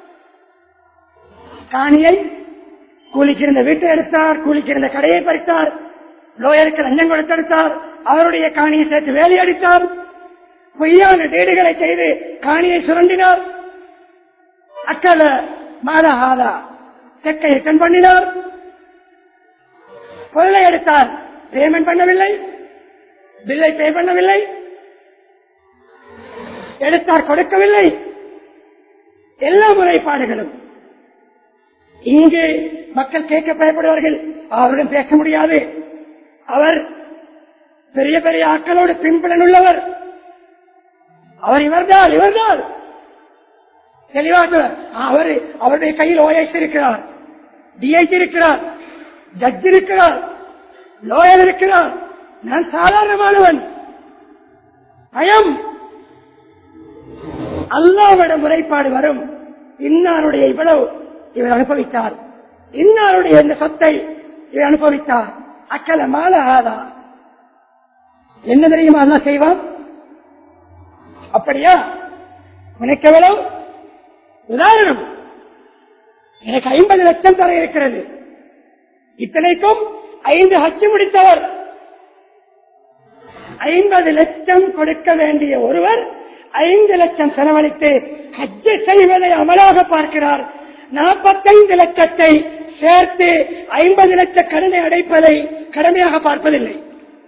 காணியை கூலிக்கிருந்த வீட்டை எடுத்தார் கூலிக்கிருந்த கடையை பறித்தார் லோயருக்கு லஞ்சம் கொடுத்தெடுத்தார் அவருடைய காணியை சேர்த்து வேலையடித்தார் பொய்யான டேடுகளை செய்து காணியை சுரண்டினார் அக்கல மாதஹாதா செக்கை ரிட்டன் பண்ணினார் பொருளை எடுத்தார் பேமெண்ட் பண்ணவில்லை பில்லை பே பண்ணவில்லை எடுத்தார் கொடுக்கவில்லை எல்லா முறைப்பாடுகளும் இங்கு மக்கள் கேட்க பயப்படுவார்கள் அவருடன் பேச முடியாது அவர் பெரிய பெரிய ஆக்களோடு பின்புலன் உள்ளவர் அவர் இவர்தான் இவர்தான் தெளிவாக அவர் அவருடைய கையில் ஓஎஸ் இருக்கிறார் டிஐஜி இருக்கிறார் ஜட்ஜ் இருக்கிறார் லோயர் இருக்கிறார் நான் சாதாரணமானவன் பயம் அல்லாவிட முறைப்பாடு வரும் இன்னாருடைய இவ்வளவு இவர் அனுபவித்தார் இன்னாருடைய இந்த சொத்தை இவர் அனுபவித்தார் அக்கல மாலாதா என்ன தெரியுமா அல்லா செய்வான் அப்படியா உனக்கு எவ்வளவு உதாரணம் எனக்கு ஐம்பது லட்சம் தர இருக்கிறது இத்தனைக்கும் ஐந்து ஹச்சு முடித்தவர் ஐம்பது லட்சம் கொடுக்க வேண்டிய ஒருவர் ஐந்து லட்சம் செலவழித்து ஹஜ்ஜு செய்வதை அமலாக பார்க்கிறார் நாற்பத்தைந்து லட்சத்தை சேர்த்து ஐம்பது லட்ச கடனை அடைப்பதை கடமையாக பார்ப்பதில்லை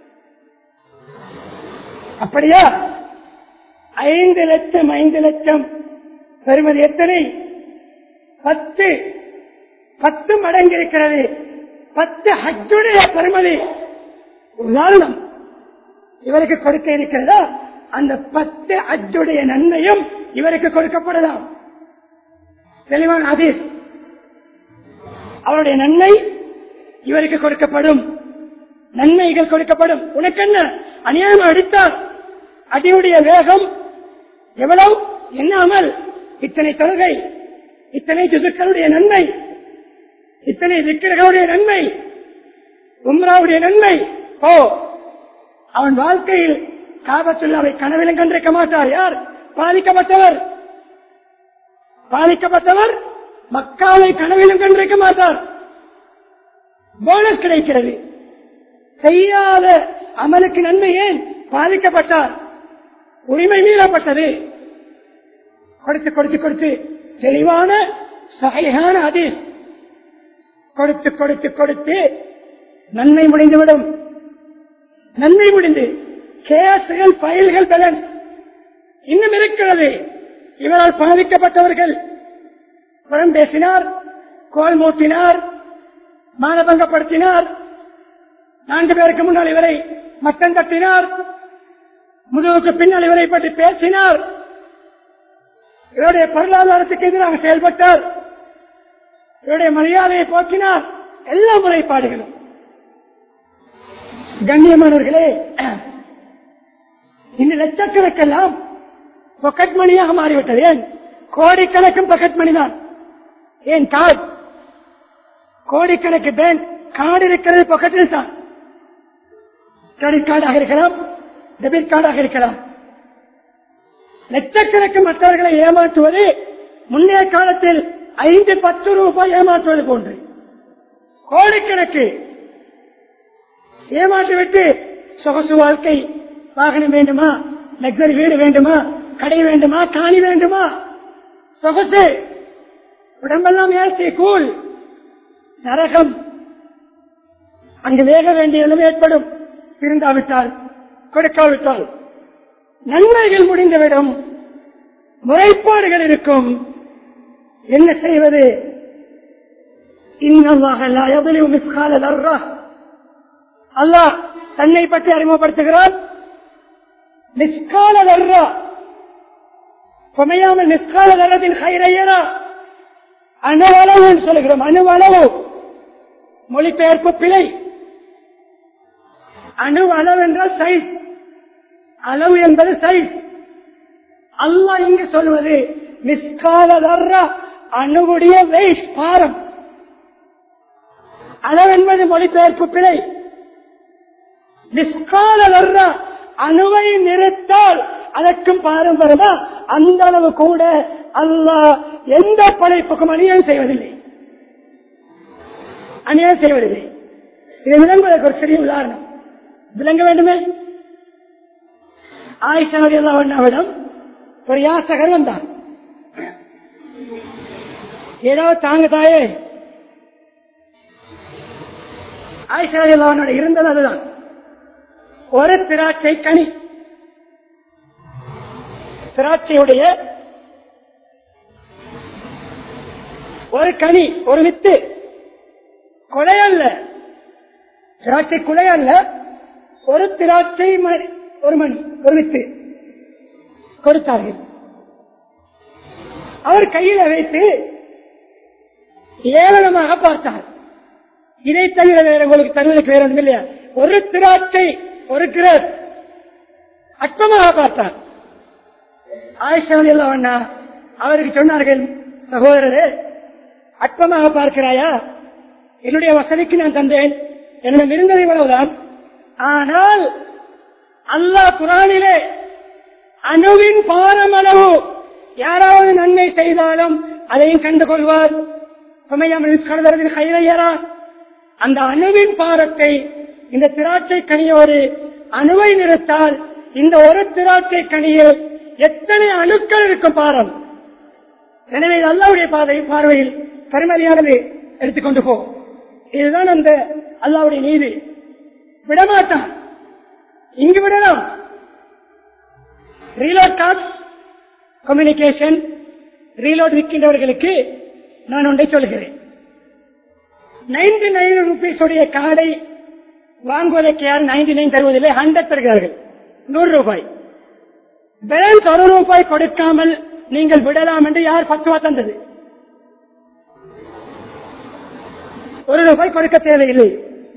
அப்படியா ஐந்து லட்சம் ஐந்து லட்சம் பெறுவது எத்தனை பத்து பத்து மடங்கு இருக்கிறது பத்து ஹஜ்ஜுடைய பெருமதி உதாரணம் இவருக்கு கொடுக்க இருக்கிறதா அந்த பத்து அஜுடைய நன்மையும் இவருக்கு கொடுக்கப்படலாம் தெளிவான ஹதீஸ் அவருடைய நன்மை இவருக்கு கொடுக்கப்படும் நன்மைகள் கொடுக்கப்படும் உனக்கு என்ன அநியாயம் அடித்தார் அடியுடைய வேகம் எவ்வளவு எண்ணாமல் இத்தனை தொழுகை இத்தனை ஜுசுக்களுடைய நன்மை இத்தனை திக்கர்களுடைய நன்மை உம்ராவுடைய நன்மை ஓ அவன் வாழ்க்கையில் காபத்துள்ளாவை கனவிலும் கண்டிருக்க மாட்டார் யார் பாதிக்கப்பட்டவர் பாதிக்கப்பட்டவர் மக்காவை கனவிலும் கண்டிருக்க மாட்டார் போனஸ் கிடைக்கிறது செய்யாத அமலுக்கு நன்மை ஏன் பாதிக்கப்பட்டார் உரிமை மீறப்பட்டது கொடுத்து கொடுத்து கொடுத்து தெளிவான சகையான அதீஸ் கொடுத்து கொடுத்து கொடுத்து நன்மை முடிந்துவிடும் நன்மை முடிந்து கேசுகள் பயில்கள் பேலன்ஸ் இன்னும் இருக்கிறது இவரால் பாதிக்கப்பட்டவர்கள் புறம் பேசினார் கோல் மூட்டினார் மானபங்கப்படுத்தினார் நான்கு பேருக்கு முன்னால் இவரை மட்டம் தட்டினார் முதுகுக்கு பின்னால் இவரை பற்றி பேசினார் இவருடைய பொருளாதாரத்துக்கு எதிராக செயல்பட்டார் இவருடைய மரியாதையை போக்கினார் எல்லா முறைப்பாடுகளும் கண்ணியமானவர்களே இந்த லட்சக்கணக்கெல்லாம் பொக்கெட் மணியாக மாறிவிட்டது ஏன் கோடிக்கணக்கும் பொக்கெட் மணி தான் ஏன் கார்டு கோடிக்கணக்கு பேங்க் கார்டு இருக்கிறது பொக்கெட்டில் தான் கிரெடிட் கார்டாக இருக்கலாம் டெபிட் கார்டாக இருக்கலாம் லட்சக்கணக்கு மற்றவர்களை ஏமாற்றுவது முன்னைய காலத்தில் ஐந்து பத்து ரூபாய் ஏமாற்றுவது போன்று கோடிக்கணக்கு ஏமாற்றிவிட்டு சொகசு வாழ்க்கை வாகனம் வேண்டுமா லக்ஸரி வீடு வேண்டுமா கடை வேண்டுமா காணி வேண்டுமா சொகசு உடம்பெல்லாம் ஏசி கூழ் நரகம் அங்கு வேக வேண்டிய நிலைமை ஏற்படும் இருந்தாவிட்டால் கொடுக்காவிட்டால் நன்மைகள் முடிந்துவிடும் முறைப்பாடுகள் இருக்கும் என்ன செய்வது இன்னமாக எவ்வளவு மிஸ்கால தர்றா அல்லாஹ் தன்னை பற்றி அறிமுகப்படுத்துகிறார் நிஸ்கால தர்றா குமையாமல் நிஸ்கால தரத்தின் கைரையரா அணுவளவு சொல்லுகிறோம் அணுவளவு மொழிபெயர்ப்பு பிழை அணு அளவு என்றால் சைஸ் அளவு என்பது சைஸ் அல்லாஹ் இங்கு சொல்வது நிஸ்கால தர்றா அணுவுடைய வெயிட் பாரம் அளவு என்பது மொழிபெயர்ப்பு பிழை நிஸ்கால வர்றா அணுவை நிறுத்தால் அதற்கும் பாரம் வருமா அந்த அளவு கூட அல்லாஹ் எந்த படைப்புக்கும் அநியாயம் செய்வதில்லை அநியாயம் செய்வதில்லை இது விளங்குவதற்கு ஒரு சிறிய உதாரணம் விளங்க வேண்டுமே ஆயிஷா அல்லாவிடம் ஒரு யாசகர் வந்தார் ஏதாவது தாங்க தாயே ஆயிஷா அல்லாவோட இருந்தது அதுதான் ஒரு திராட்சை கனி திராட்சையுடைய ஒரு கனி ஒரு வித்து கொலை அல்ல திராட்சை குலை அல்ல ஒரு திராட்சை மணி ஒரு மணி ஒரு வித்து கொடுத்தார்கள் அவர் கையில வைத்து ஏளனமாக பார்த்தார் இதை தவிர வேற உங்களுக்கு தருவதற்கு வேற ஒன்றும் இல்லையா ஒரு திராட்சை ஒரு கிரஸ் அற்பமாக பார்த்தார் ஆயிஷா அண்ணா அவருக்கு சொன்னார்கள் சகோதரரே அற்பமாக பார்க்கிறாயா என்னுடைய வசதிக்கு நான் தந்தேன் என்னிடம் இருந்தது இவ்வளவுதான் ஆனால் அல்லாஹ் குரானிலே அணுவின் பாரமளவு யாராவது நன்மை செய்தாலும் அதையும் கண்டு கொள்வார் கைரையரா அந்த அணுவின் பாரத்தை இந்த திராட்சை கனியோடு அணுவை நிறுத்தால் இந்த ஒரு திராட்சை கனியில் எத்தனை அணுக்கள் இருக்கும் பாரம் எனவே இது அல்லாவுடைய பாதை பார்வையில் பெருமதியானது எடுத்துக்கொண்டு போ இதுதான் அந்த அல்லாவுடைய நீதி விடமாட்டான் இங்கு விடலாம் ரீலோட் கார்டு கம்யூனிகேஷன் ரீலோட் விற்கின்றவர்களுக்கு நான் ஒன்றை சொல்கிறேன் நைன்டி நைன் ருபீஸ் உடைய கார்டை வாங்குவதற்கு யார் நைன்டி நைன் தருவதில்லை ஹண்ட்ரட் தருகிறார்கள் நூறு ரூபாய் பேலன்ஸ் ஒரு ரூபாய் கொடுக்காமல் நீங்கள் விடலாம் என்று யார் பத்துவா தந்தது ஒரு ரூபாய் கொடுக்க தேவையில்லை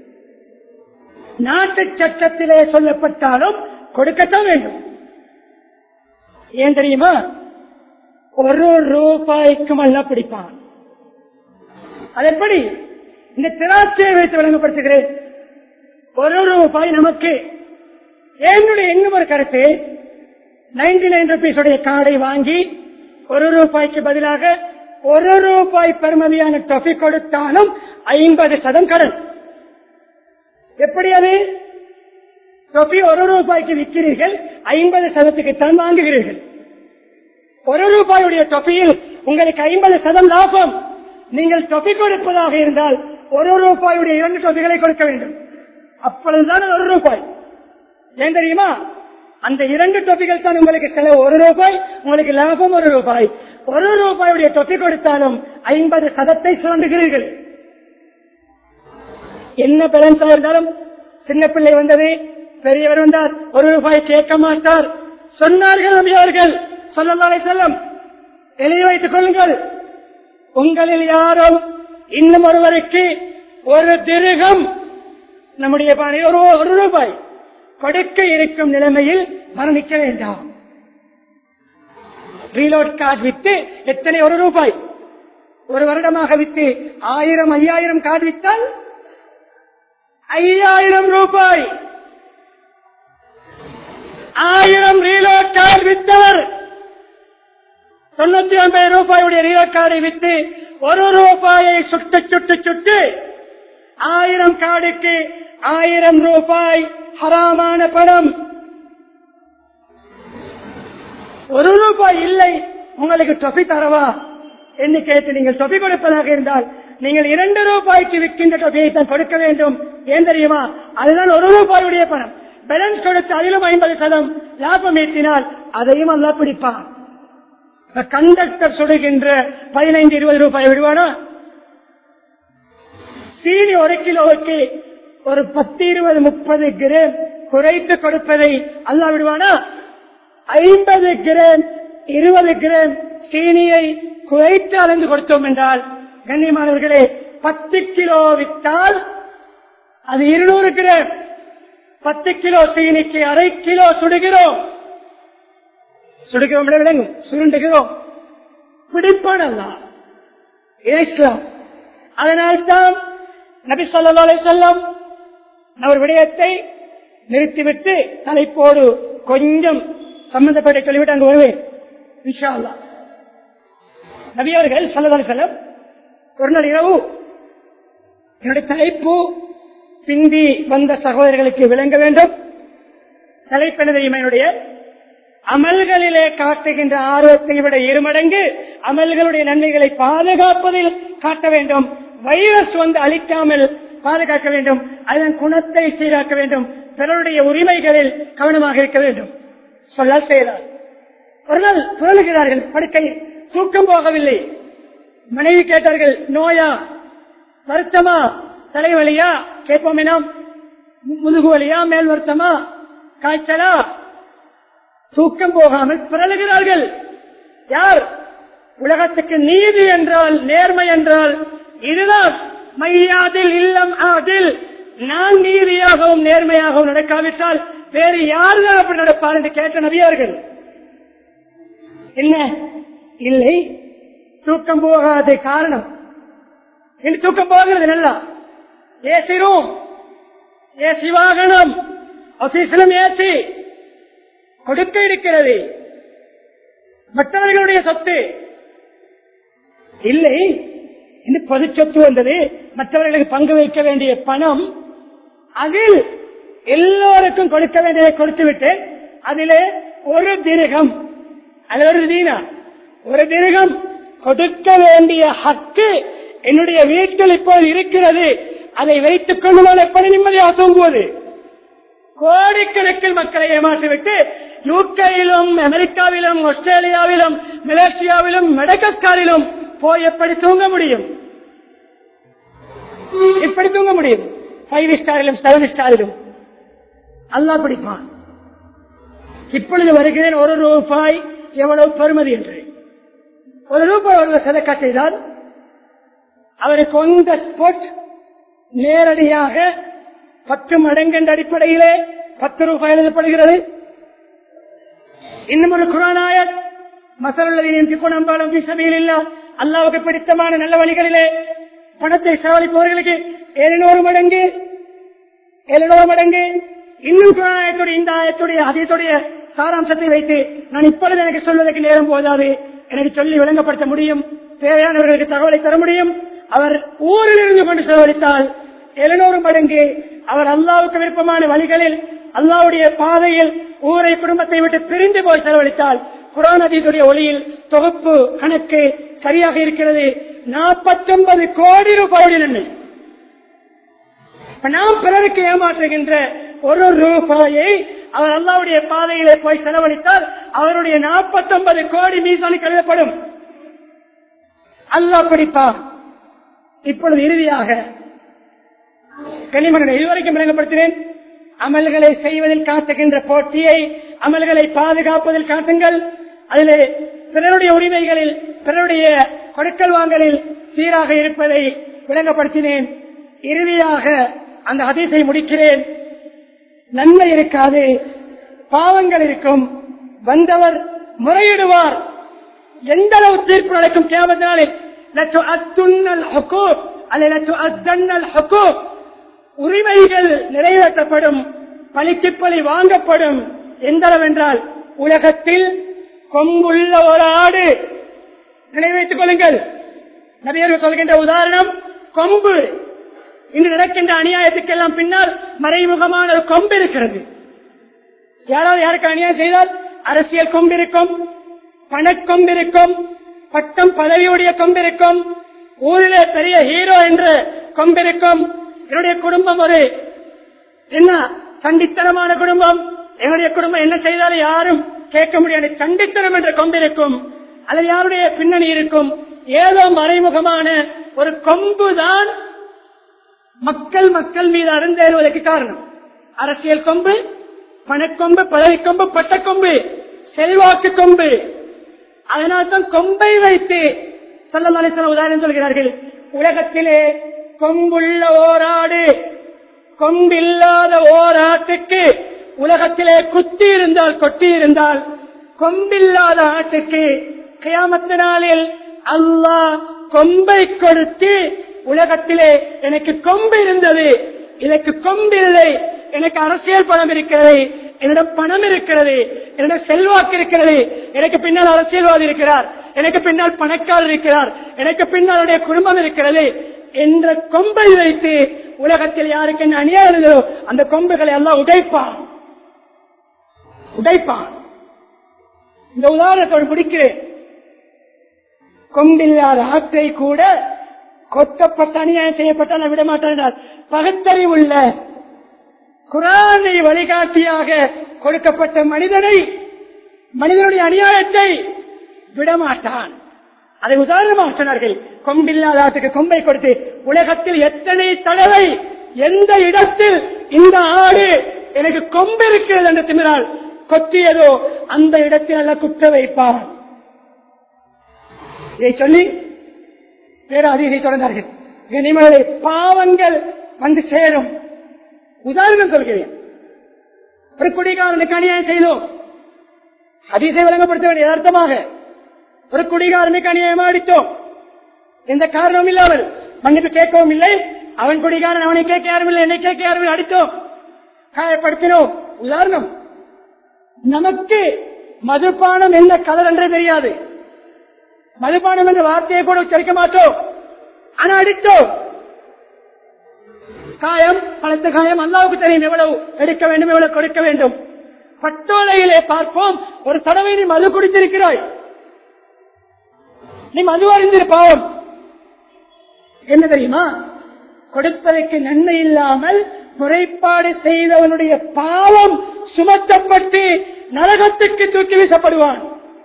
நாட்டு சட்டத்திலே சொல்லப்பட்டாலும் கொடுக்கத்தான் வேண்டும் ஏன் தெரியுமா ஒரு ரூபாய்க்கும் அல்ல பிடிப்பான் அது எப்படி இந்த திராட்சையை வைத்து வழங்கப்படுத்துகிறேன் ஒரு ரூபாய் நமக்கு என்னுடைய இன்னும் ஒரு கருத்து நைன்டி நைன் ருபீஸ் உடைய கார்டை வாங்கி ஒரு ரூபாய்க்கு பதிலாக ஒரு ரூபாய் பெருமதியான டொஃபி கொடுத்தாலும் ஐம்பது சதம் கடன் எப்படி அது டொஃபி ஒரு ரூபாய்க்கு விற்கிறீர்கள் ஐம்பது சதத்துக்கு தான் வாங்குகிறீர்கள் ஒரு ரூபாயுடைய தொகையில் உங்களுக்கு ஐம்பது சதம் லாபம் நீங்கள் தொகை கொடுப்பதாக இருந்தால் ஒரு ரூபாயுடைய இரண்டு தொகைகளை கொடுக்க வேண்டும் அப்பொழுதுதான் அது ஒரு ரூபாய் ஏன் தெரியுமா அந்த இரண்டு தொகைகள் தான் உங்களுக்கு செலவு ஒரு ரூபாய் உங்களுக்கு லாபம் ஒரு ரூபாய் ஒரு ரூபாயுடைய தொகை கொடுத்தாலும் ஐம்பது சதத்தை சுரண்டுகிறீர்கள் என்ன பேலன்ஸா இருந்தாலும் சின்ன பிள்ளை வந்தது பெரியவர் வந்தார் ஒரு ரூபாய் கேட்க மாட்டார் சொன்னார்கள் நம்பியார்கள் சொல்லலாலே செல்லம் எழுதி வைத்துக் கொள்ளுங்கள் உங்களில் யாரும் இன்னும் ஒருவருக்கு ஒரு திருகம் நம்முடைய பானை ஒரு ஒரு ரூபாய் கொடுக்க இருக்கும் நிலைமையில் மரணிக்க வேண்டாம் ரீலோட் கார்டு வித்து எத்தனை ஒரு ரூபாய் ஒரு வருடமாக வித்து ஆயிரம் ஐயாயிரம் கார்டு வித்தால் ஐயாயிரம் ரூபாய் ஆயிரம் ரீலோட் கார்டு வித்தவர் தொண்ணூத்தி ஒன்பது ரூபாயுடைய ரீலோட் கார்டை வித்து ஒரு ரூபாயை சுட்டு சுட்டு சுட்டு ஆயிரம் கார்டுக்கு ஆயிரம் ரூபாய் ஹராமான பணம் ஒரு ரூபாய் இல்லை உங்களுக்கு தொகை தரவா என்று கேட்டு நீங்கள் தொகை கொடுப்பதாக இருந்தால் நீங்கள் இரண்டு ரூபாய்க்கு விற்கின்ற தொகையை தான் கொடுக்க வேண்டும் ஏன் தெரியுமா அதுதான் ஒரு ரூபாயுடைய பணம் பேலன்ஸ் கொடுத்து அதிலும் ஐம்பது சதம் லாபம் ஈட்டினால் அதையும் அல்ல பிடிப்பான் கண்டக்டர் சுடுகின்ற பதினைந்து இருபது ரூபாய் விடுவானா சீனி ஒரு கிலோவுக்கு ஒரு பத்து இருபது முப்பது கிராம் குறைத்து கொடுப்பதை அல்லா விடுவானா ஐம்பது கிராம் இருபது கிராம் சீனியை குறைத்து அளந்து கொடுத்தோம் என்றால் கண்ணியமானவர்களே பத்து கிலோ விட்டால் அது இருநூறு கிராம் பத்து கிலோ சீனிக்கு அரை கிலோ சுடுகிறோம் சுடுகிறோம் விட விளங்கும் சுருண்டுகிறோம் பிடிப்பான் அல்ல இஸ்லாம் அதனால்தான் நபி சொல்லா செல்லம் அவர் விடயத்தை நிறுத்திவிட்டு தலைப்போடு கொஞ்சம் சம்பந்தப்பட்ட சொல்லிவிட்டு அங்கு வருவேன் இன்ஷா அல்லா நபி அவர்கள் சல்லதாலி செல்லம் ஒரு நாள் இரவு என்னுடைய தலைப்பு பிந்தி வந்த சகோதரர்களுக்கு விளங்க வேண்டும் தலைப்பென தெரியுமா என்னுடைய அமல்களிலே காட்டுகின்ற ஆர்வத்தை விட இருமடங்கு அமல்களுடைய நன்மைகளை பாதுகாப்பதில் காட்ட வேண்டும் வைரஸ் வந்து அழிக்காமல் பாதுகாக்க வேண்டும் அதன் குணத்தை சீராக்க வேண்டும் பிறருடைய உரிமைகளில் கவனமாக இருக்க வேண்டும் சொல்ல செய்தார் ஒரு நாள் புரளுகிறார்கள் படுக்கையில் தூக்கம் போகவில்லை மனைவி கேட்டார்கள் நோயா வருத்தமா தலைவலியா கேட்போமே நாம் முதுகு வலியா மேல் வருத்தமா காய்ச்சலா தூக்கம் போகாமல் பிறழுகிறார்கள் யார் உலகத்துக்கு நீதி என்றால் நேர்மை என்றால் இதுதான் மையாதில் இல்லம் அதில் நான் நீதியாகவும் நேர்மையாகவும் நடக்காவிட்டால் வேறு யாருதான் அப்படி நடப்பார் என்று கேட்ட நபியார்கள் என்ன இல்லை தூக்கம் போகாத காரணம் இனி தூக்கம் போகிறது நல்லா ஏசி ரூம் ஏசி வாகனம் ஆபீஸிலும் ஏசி கொடுக்க இருக்கிறது மற்றவர்களுடைய சொத்து இல்லை இந்த பொது சொத்து வந்தது மற்றவர்களுக்கு பங்கு வைக்க வேண்டிய பணம் அதில் எல்லோருக்கும் கொடுக்க வேண்டியதை கொடுத்து விட்டு அதிலே ஒரு திருகம் அது ஒரு தீனா ஒரு திருகம் கொடுக்க வேண்டிய ஹக்கு என்னுடைய வீட்டில் இப்போது இருக்கிறது அதை வைத்துக் கொண்டு நான் எப்படி நிம்மதியாக தூங்குவது கோடிக்கணக்கில் மக்களை ஏமாற்றிவிட்டு யூகேயிலும் அமெரிக்காவிலும் ஆஸ்திரேலியாவிலும் மலேசியாவிலும் மெடகஸ்காரிலும் போய் எப்படி தூங்க முடியும் எப்படி தூங்க முடியும் ஃபைவ் ஸ்டாரிலும் செவன் ஸ்டாரிலும் அல்லா பிடிப்பான் இப்பொழுது வருகிறேன் ஒரு ரூபாய் எவ்வளவு பெறுமதி என்று ஒரு ரூபாய் ஒருவர் சதக்கா செய்தால் அவருக்கு ஒந்த ஸ்பாட் நேரடியாக பத்து மடங்கு என்ற அடிப்படையிலே பத்து ரூபாய் எழுதப்படுகிறது இன்னும் ஒரு குரானாயத் மசருள்ளதையும் திக்குணம்பாலும் சபையில் அல்லாவுக்கு பிடித்தமான நல்ல வழிகளிலே பணத்தை செலவழிப்பவர்களுக்கு எழுநூறு மடங்கு எழுநூறு மடங்கு இன்னும் குரானாயத்துடைய இந்த ஆயத்துடைய அதீத்துடைய சாராம்சத்தை வைத்து நான் இப்பொழுது எனக்கு சொல்வதற்கு நேரம் போதாது எனக்கு சொல்லி விளங்கப்படுத்த முடியும் தேவையானவர்களுக்கு தகவலை தர முடியும் அவர் ஊரில் இருந்து கொண்டு செலவழித்தால் எழுநூறு மடங்கு அவர் அல்லாவுக்கு விருப்பமான வழிகளில் அல்லாவுடைய பாதையில் ஊரை குடும்பத்தை விட்டு பிரிந்து போய் செலவழித்தால் குரான் அதீதுடைய ஒளியில் தொகுப்பு கணக்கு சரியாக இருக்கிறது நாற்பத்தி ஒன்பது கோடி ரூபாயுடைய நன்மை நாம் பிறருக்கு ஏமாற்றுகின்ற ஒரு ரூபாயை அவர் அல்லாவுடைய பாதையிலே போய் செலவழித்தால் அவருடைய நாற்பத்தி ஒன்பது கோடி மீசானுக்கு எழுதப்படும் அல்லாஹ் பிடிப்பார் இப்பொழுது இறுதியாக கனிமகனை இதுவரைக்கும் விளங்கப்படுத்தினேன் அமல்களை செய்வதில் காட்டுகின்ற போட்டியை அமல்களை பாதுகாப்பதில் காட்டுங்கள் அதிலே பிறருடைய உரிமைகளில் பிறருடைய கொடுக்கல் வாங்கலில் சீராக இருப்பதை விளங்கப்படுத்தினேன் இறுதியாக அந்த அதிசை முடிக்கிறேன் நன்மை இருக்காது பாவங்கள் இருக்கும் வந்தவர் முறையிடுவார் எந்த அளவு தீர்ப்பு நடக்கும் கேமத்தினாலே உரிமைகள் நிறைவேற்றப்படும் பலிக்கு பலி வாங்கப்படும் எந்த அளவென்றால் உலகத்தில் கொம்புள்ள ஒரு ஆடு நினைவைத்துக் கொள்ளுங்கள் நபியர்கள் சொல்கின்ற உதாரணம் கொம்பு இன்று நடக்கின்ற அநியாயத்துக்கெல்லாம் பின்னால் மறைமுகமான ஒரு கொம்பு இருக்கிறது யாராவது யாருக்கு அநியாயம் செய்தால் அரசியல் கொம்பு இருக்கும் பணக்கொம்பு இருக்கும் பட்டம் பதவியுடைய கொம்பு இருக்கும் ஊரிலே பெரிய ஹீரோ என்ற கொம்பு இருக்கும் என்னுடைய குடும்பம் ஒரு என்ன சண்டித்தனமான குடும்பம் என்னுடைய குடும்பம் என்ன செய்தாலும் யாரும் கேட்க முடியாது சண்டித்தனம் என்ற கொம்பு இருக்கும் அல்லது யாருடைய பின்னணி இருக்கும் ஏதோ மறைமுகமான ஒரு கொம்பு தான் மக்கள் மக்கள் மீது அருந்தேறுவதற்கு காரணம் அரசியல் கொம்பு பணக்கொம்பு பதவி கொம்பு பட்டக்கொம்பு செல்வாக்கு கொம்பு அதனால்தான் கொம்பை வைத்து சொல்லமலேசன உதாரணம் சொல்கிறார்கள் உலகத்திலே கொம்புள்ள ஓராடு கொம்பில்லாத ஓராட்டுக்கு உலகத்திலே குத்தி இருந்தால் கொட்டி இருந்தால் கொம்பில்லாத ஆட்டுக்கு கியாமத்து நாளில் அல்லாஹ் கொம்பை கொடுத்து உலகத்திலே எனக்கு கொம்பு இருந்தது எனக்கு கொம்பு இல்லை எனக்கு அரசியல் பணம் இருக்கிறது என்னிடம் பணம் இருக்கிறது என்னிடம் செல்வாக்கு இருக்கிறது எனக்கு பின்னால் அரசியல்வாதி இருக்கிறார் எனக்கு பின்னால் பணக்காரர் இருக்கிறார் எனக்கு பின்னால் அவருடைய குடும்பம் இருக்கிறது என்ற கொம்பை வைத்து உலகத்தில் யாருக்கு என்ன அநியாயம் இருந்ததோ அந்த கொம்புகளை எல்லாம் உடைப்பான் உடைப்பான் இந்த உதாரணத்தோடு முடிக்கிறேன் கொம்பில்லாத ஆற்றை கூட கொட்டப்பட்ட அநியாயம் செய்யப்பட்ட நான் விட மாட்டேன் பகுத்தறிவுள்ள குரானை வழிகாட்டியாக கொடுக்கப்பட்ட மனிதனை மனிதனுடைய அநியாயத்தை விடமாட்டான் அதை உதாரணமாக சொன்னார்கள் கொம்பில்லாத ஆட்டுக்கு கொம்பை கொடுத்து உலகத்தில் எத்தனை தடவை எந்த இடத்தில் இந்த ஆடு எனக்கு கொம்பு இருக்கிறது என்று திமிரால் கொத்தியதோ அந்த இடத்தில் அல்ல குற்ற வைப்பான் இதை சொல்லி வேற அதிகை தொடர்ந்தார்கள் கனிமலை பாவங்கள் வந்து சேரும் உதாரணம் சொல்கிறேன் ஒரு குடிகாரனுக்கு அநியாயம் செய்தோம் அதிசை வழங்கப்படுத்த வேண்டிய அர்த்தமாக ஒரு குடிகாரனுக்கு அநியாயம் அடித்தோம் எந்த காரணமும் இல்லாமல் மன்னிப்பு கேட்கவும் இல்லை அவன் குடிகாரன் அவனை கேட்க யாரும் இல்லை என்னை கேட்க யாரும் இல்லை அடித்தோம் காயப்படுத்தினோம் உதாரணம் நமக்கு மதுபானம் என்ன கலர் என்றே தெரியாது மதுபானம் என்ற வார்த்தையை கூட உச்சரிக்க மாட்டோம் ஆனா அடித்தோம் காயம் பலத்த காயம் அல்லாவுக்கு தெரியும் எவ்வளவு எடுக்க வேண்டும் எவ்வளவு கொடுக்க வேண்டும் பட்டோலையிலே பார்ப்போம் ஒரு தடவை நீ மது குடித்திருக்கிறாய் நீ மது அறிந்திருப்பாவும் என்ன தெரியுமா கொடுப்பதற்கு நன்மை இல்லாமல் முறைப்பாடு செய்தவனுடைய பாவம் சுமத்தப்பட்டு நரகத்துக்கு தூக்கி வீசப்படுவான்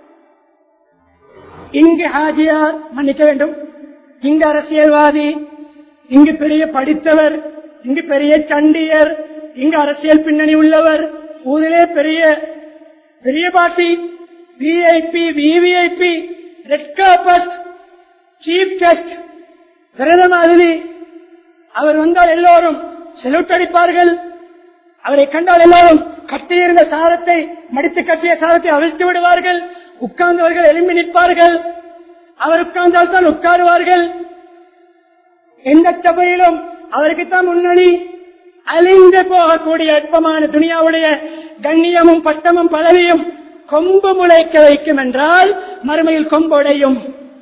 இங்கு ஹாஜியார் மன்னிக்க வேண்டும் இங்கு அரசியல்வாதி இங்கு பெரிய படித்தவர் இங்கு பெரிய சண்டியர் இங்கு அரசியல் பின்னணி உள்ளவர் ஊரிலே பெரிய பெரிய party VIP VVIP red carpet chief guest பிரதம அதிதி அவர் வந்தால் எல்லோரும் செலவுட் அடிப்பார்கள் அவரை கண்டால் எல்லாரும் கட்டியிருந்த சாரத்தை மடித்து கட்டிய சாரத்தை அவிழ்த்து விடுவார்கள் உட்கார்ந்தவர்கள் எழும்பி நிற்பார்கள் அவர் உட்கார்ந்தால் தான் உட்காருவார்கள் எந்த சபையிலும் அவருக்குத்தான் முன்னணி அழிந்து போகக்கூடிய அற்பமான துணியாவுடைய கண்ணியமும் பட்டமும் பதவியும் கொம்பு முளைக்க வைக்கும் என்றால் மறுமையில் கொம்புடையும்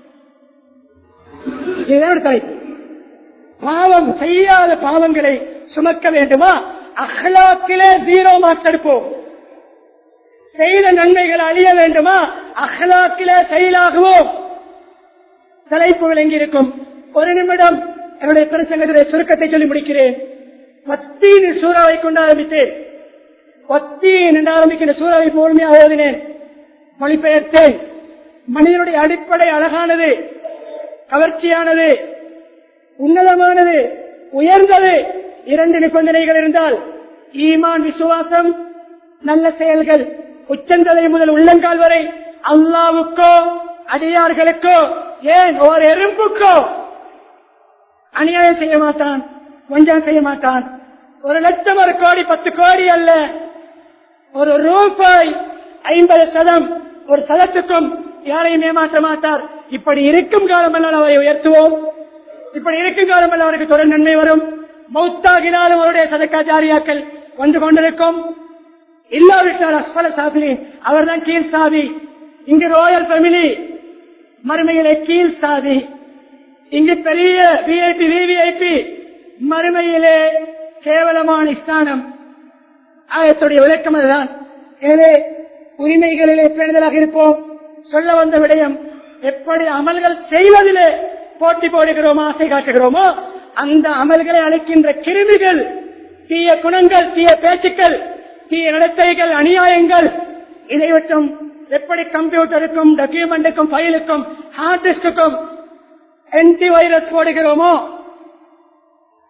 இதுதான் தலைப்பு பாவம் செய்யாத பாவங்களை சுமக்க வேண்டுமா அஹ்லாக்கிலே ஜீரோ மார்க்ஸ் எடுப்போம் செய்த நன்மைகள் அழிய வேண்டுமா அஹ்லாக்கிலே செயலாகுவோம் தலைப்பு விளங்கி இருக்கும் ஒரு நிமிடம் என்னுடைய பிரசங்கத்துடைய சுருக்கத்தை சொல்லி முடிக்கிறேன் பத்தீன் சூறாவை கொண்டு ஆரம்பித்தேன் பத்தீன் என்று ஆரம்பிக்கின்ற சூறாவை முழுமையாக ஓதினேன் மொழிபெயர்த்தேன் மனிதனுடைய அடிப்படை அழகானது கவர்ச்சியானது உன்னதமானது உயர்ந்தது இரண்டு நிபந்தனைகள் இருந்தால் ஈமான் விசுவாசம் நல்ல செயல்கள் உச்சந்தலை முதல் உள்ளங்கால் வரை அல்லாவுக்கோ அடியார்களுக்கோ ஏன் ஒரு எறும்புக்கோ அநியாயம் செய்ய மாட்டான் கொஞ்சம் செய்ய மாட்டான் ஒரு லட்சம் ஒரு கோடி பத்து கோடி அல்ல ஒரு ரூபாய் ஐம்பது சதம் ஒரு சதத்துக்கும் யாரையும் ஏமாற்ற மாட்டார் இப்படி இருக்கும் காலமெல்லாம் அவரை உயர்த்துவோம் இப்படி இருக்கும் காலமெல்லாம் அவருக்கு தொடர் நன்மை வரும் மௌத்தாகினாலும் அவருடைய சதக்கா ஜாரியாக்கள் வந்து கொண்டிருக்கும் இல்லாவிட்டால் அஸ்பல சாபிலி அவர்தான் கீழ் சாதி இங்கு ரோயல் ஃபேமிலி மறுமையிலே கீழ் சாதி இங்கு பெரிய விஐபி விவிஐபி மறுமையிலே கேவலமான ஸ்தானம் ஆயத்துடைய விளக்கம் அதுதான் எனவே உரிமைகளிலே பேணுதலாக இருப்போம் சொல்ல வந்த விடயம் எப்படி அமல்கள் செய்வதிலே போட்டி போடுகிறோமோ ஆசை காட்டுகிறோமோ அந்த அமல்களை அழைக்கின்ற கிருமிகள் தீய குணங்கள் தீய பேச்சுக்கள் தீய நடத்தைகள் அநியாயங்கள் இதை விட்டும் எப்படி கம்ப்யூட்டருக்கும் டாக்குமெண்ட்டுக்கும் ஃபைலுக்கும் ஹார்ட் டிஸ்டுக்கும் ஆன்டி வைரஸ் போடுகிறோமோ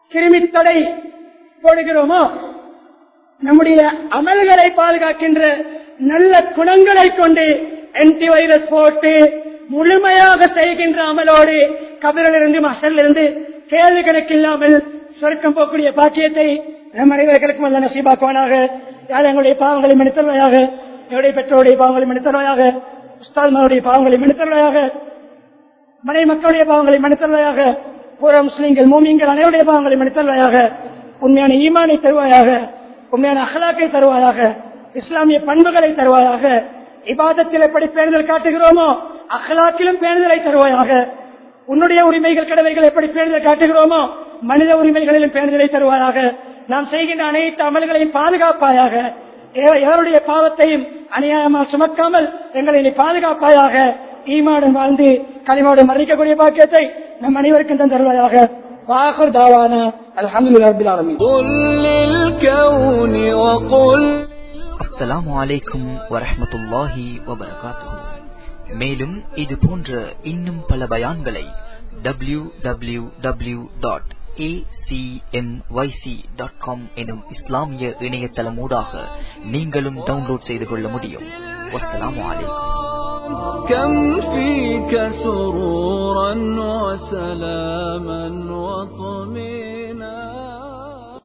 கிருமித்தடை போடுகிறோமோ நம்முடைய அமல்களை பாதுகாக்கின்ற நல்ல குணங்களை கொண்டு ஆன்டி வைரஸ் போட்டு முழுமையாக செய்கின்ற அமலோடு கபிரிலிருந்து மசலிருந்து கேள்வி கணக்கில்லாமல் சொர்க்கம் போகக்கூடிய பாக்கியத்தை நம் அனைவர்களுக்கும் அல்ல நசீபாக்குவானாக யார் எங்களுடைய பாவங்களை மன்னித்தருவாயாக எங்களுடைய பெற்றோருடைய பாவங்களை மன்னித்தருவாயாக உஸ்தாத்மாருடைய பாவங்களை மன்னித்தருவாயாக மனை மக்களுடைய பாவங்களை மன்னித்தருவாயாக பூர முஸ்லீம்கள் மூமியங்கள் அனைவருடைய பாவங்களை மன்னித்தருவாயாக உண்மையான ஈமானை தருவாயாக உண்மையான அகலாக்கை தருவாயாக இஸ்லாமிய பண்புகளை தருவாயாக இபாதத்தில் எப்படி பேணுதல் காட்டுகிறோமோ அகலாக்கிலும் பேணுதலை தருவாயாக உன்னுடைய உரிமைகள் கடமைகள் எப்படி பேணுதல் காட்டுகிறோமோ மனித உரிமைகளிலும் பேணுதலை தருவாயாக நாம் செய்கின்ற அனைத்து அமல்களையும் பாதுகாப்பாயாக எ- எவருடைய பாவத்தையும் அநியாயமாக சுமக்காமல் எங்களை நீ பாதுகாப்பாயாக ஈமாடன் வாழ்ந்து களிமாடன் மறைக்கக்கூடிய பாக்கியத்தை நம் அனைவருக்கும் தந்தருவாயாக வாகர் தாவான அல்ஹம்துலில்லாஹி ரப்பில் ஆலமீன் قل للكون وقل அஸ்ஸலாமு அலைக்கும் வரஹ்மத்துல்லாஹி வபரகாத்துஹு மேலும் இது போன்ற இன்னும் பல பயான்களை W W W dot dot com எனும் இஸ்லாமிய இணையதளமூடாக நீங்களும் டவுன்லோட் செய்து கொள்ள முடியும் வஸ்ஸலாமு அலைக்கும் كم فيك سرورا وسلاما وطهورا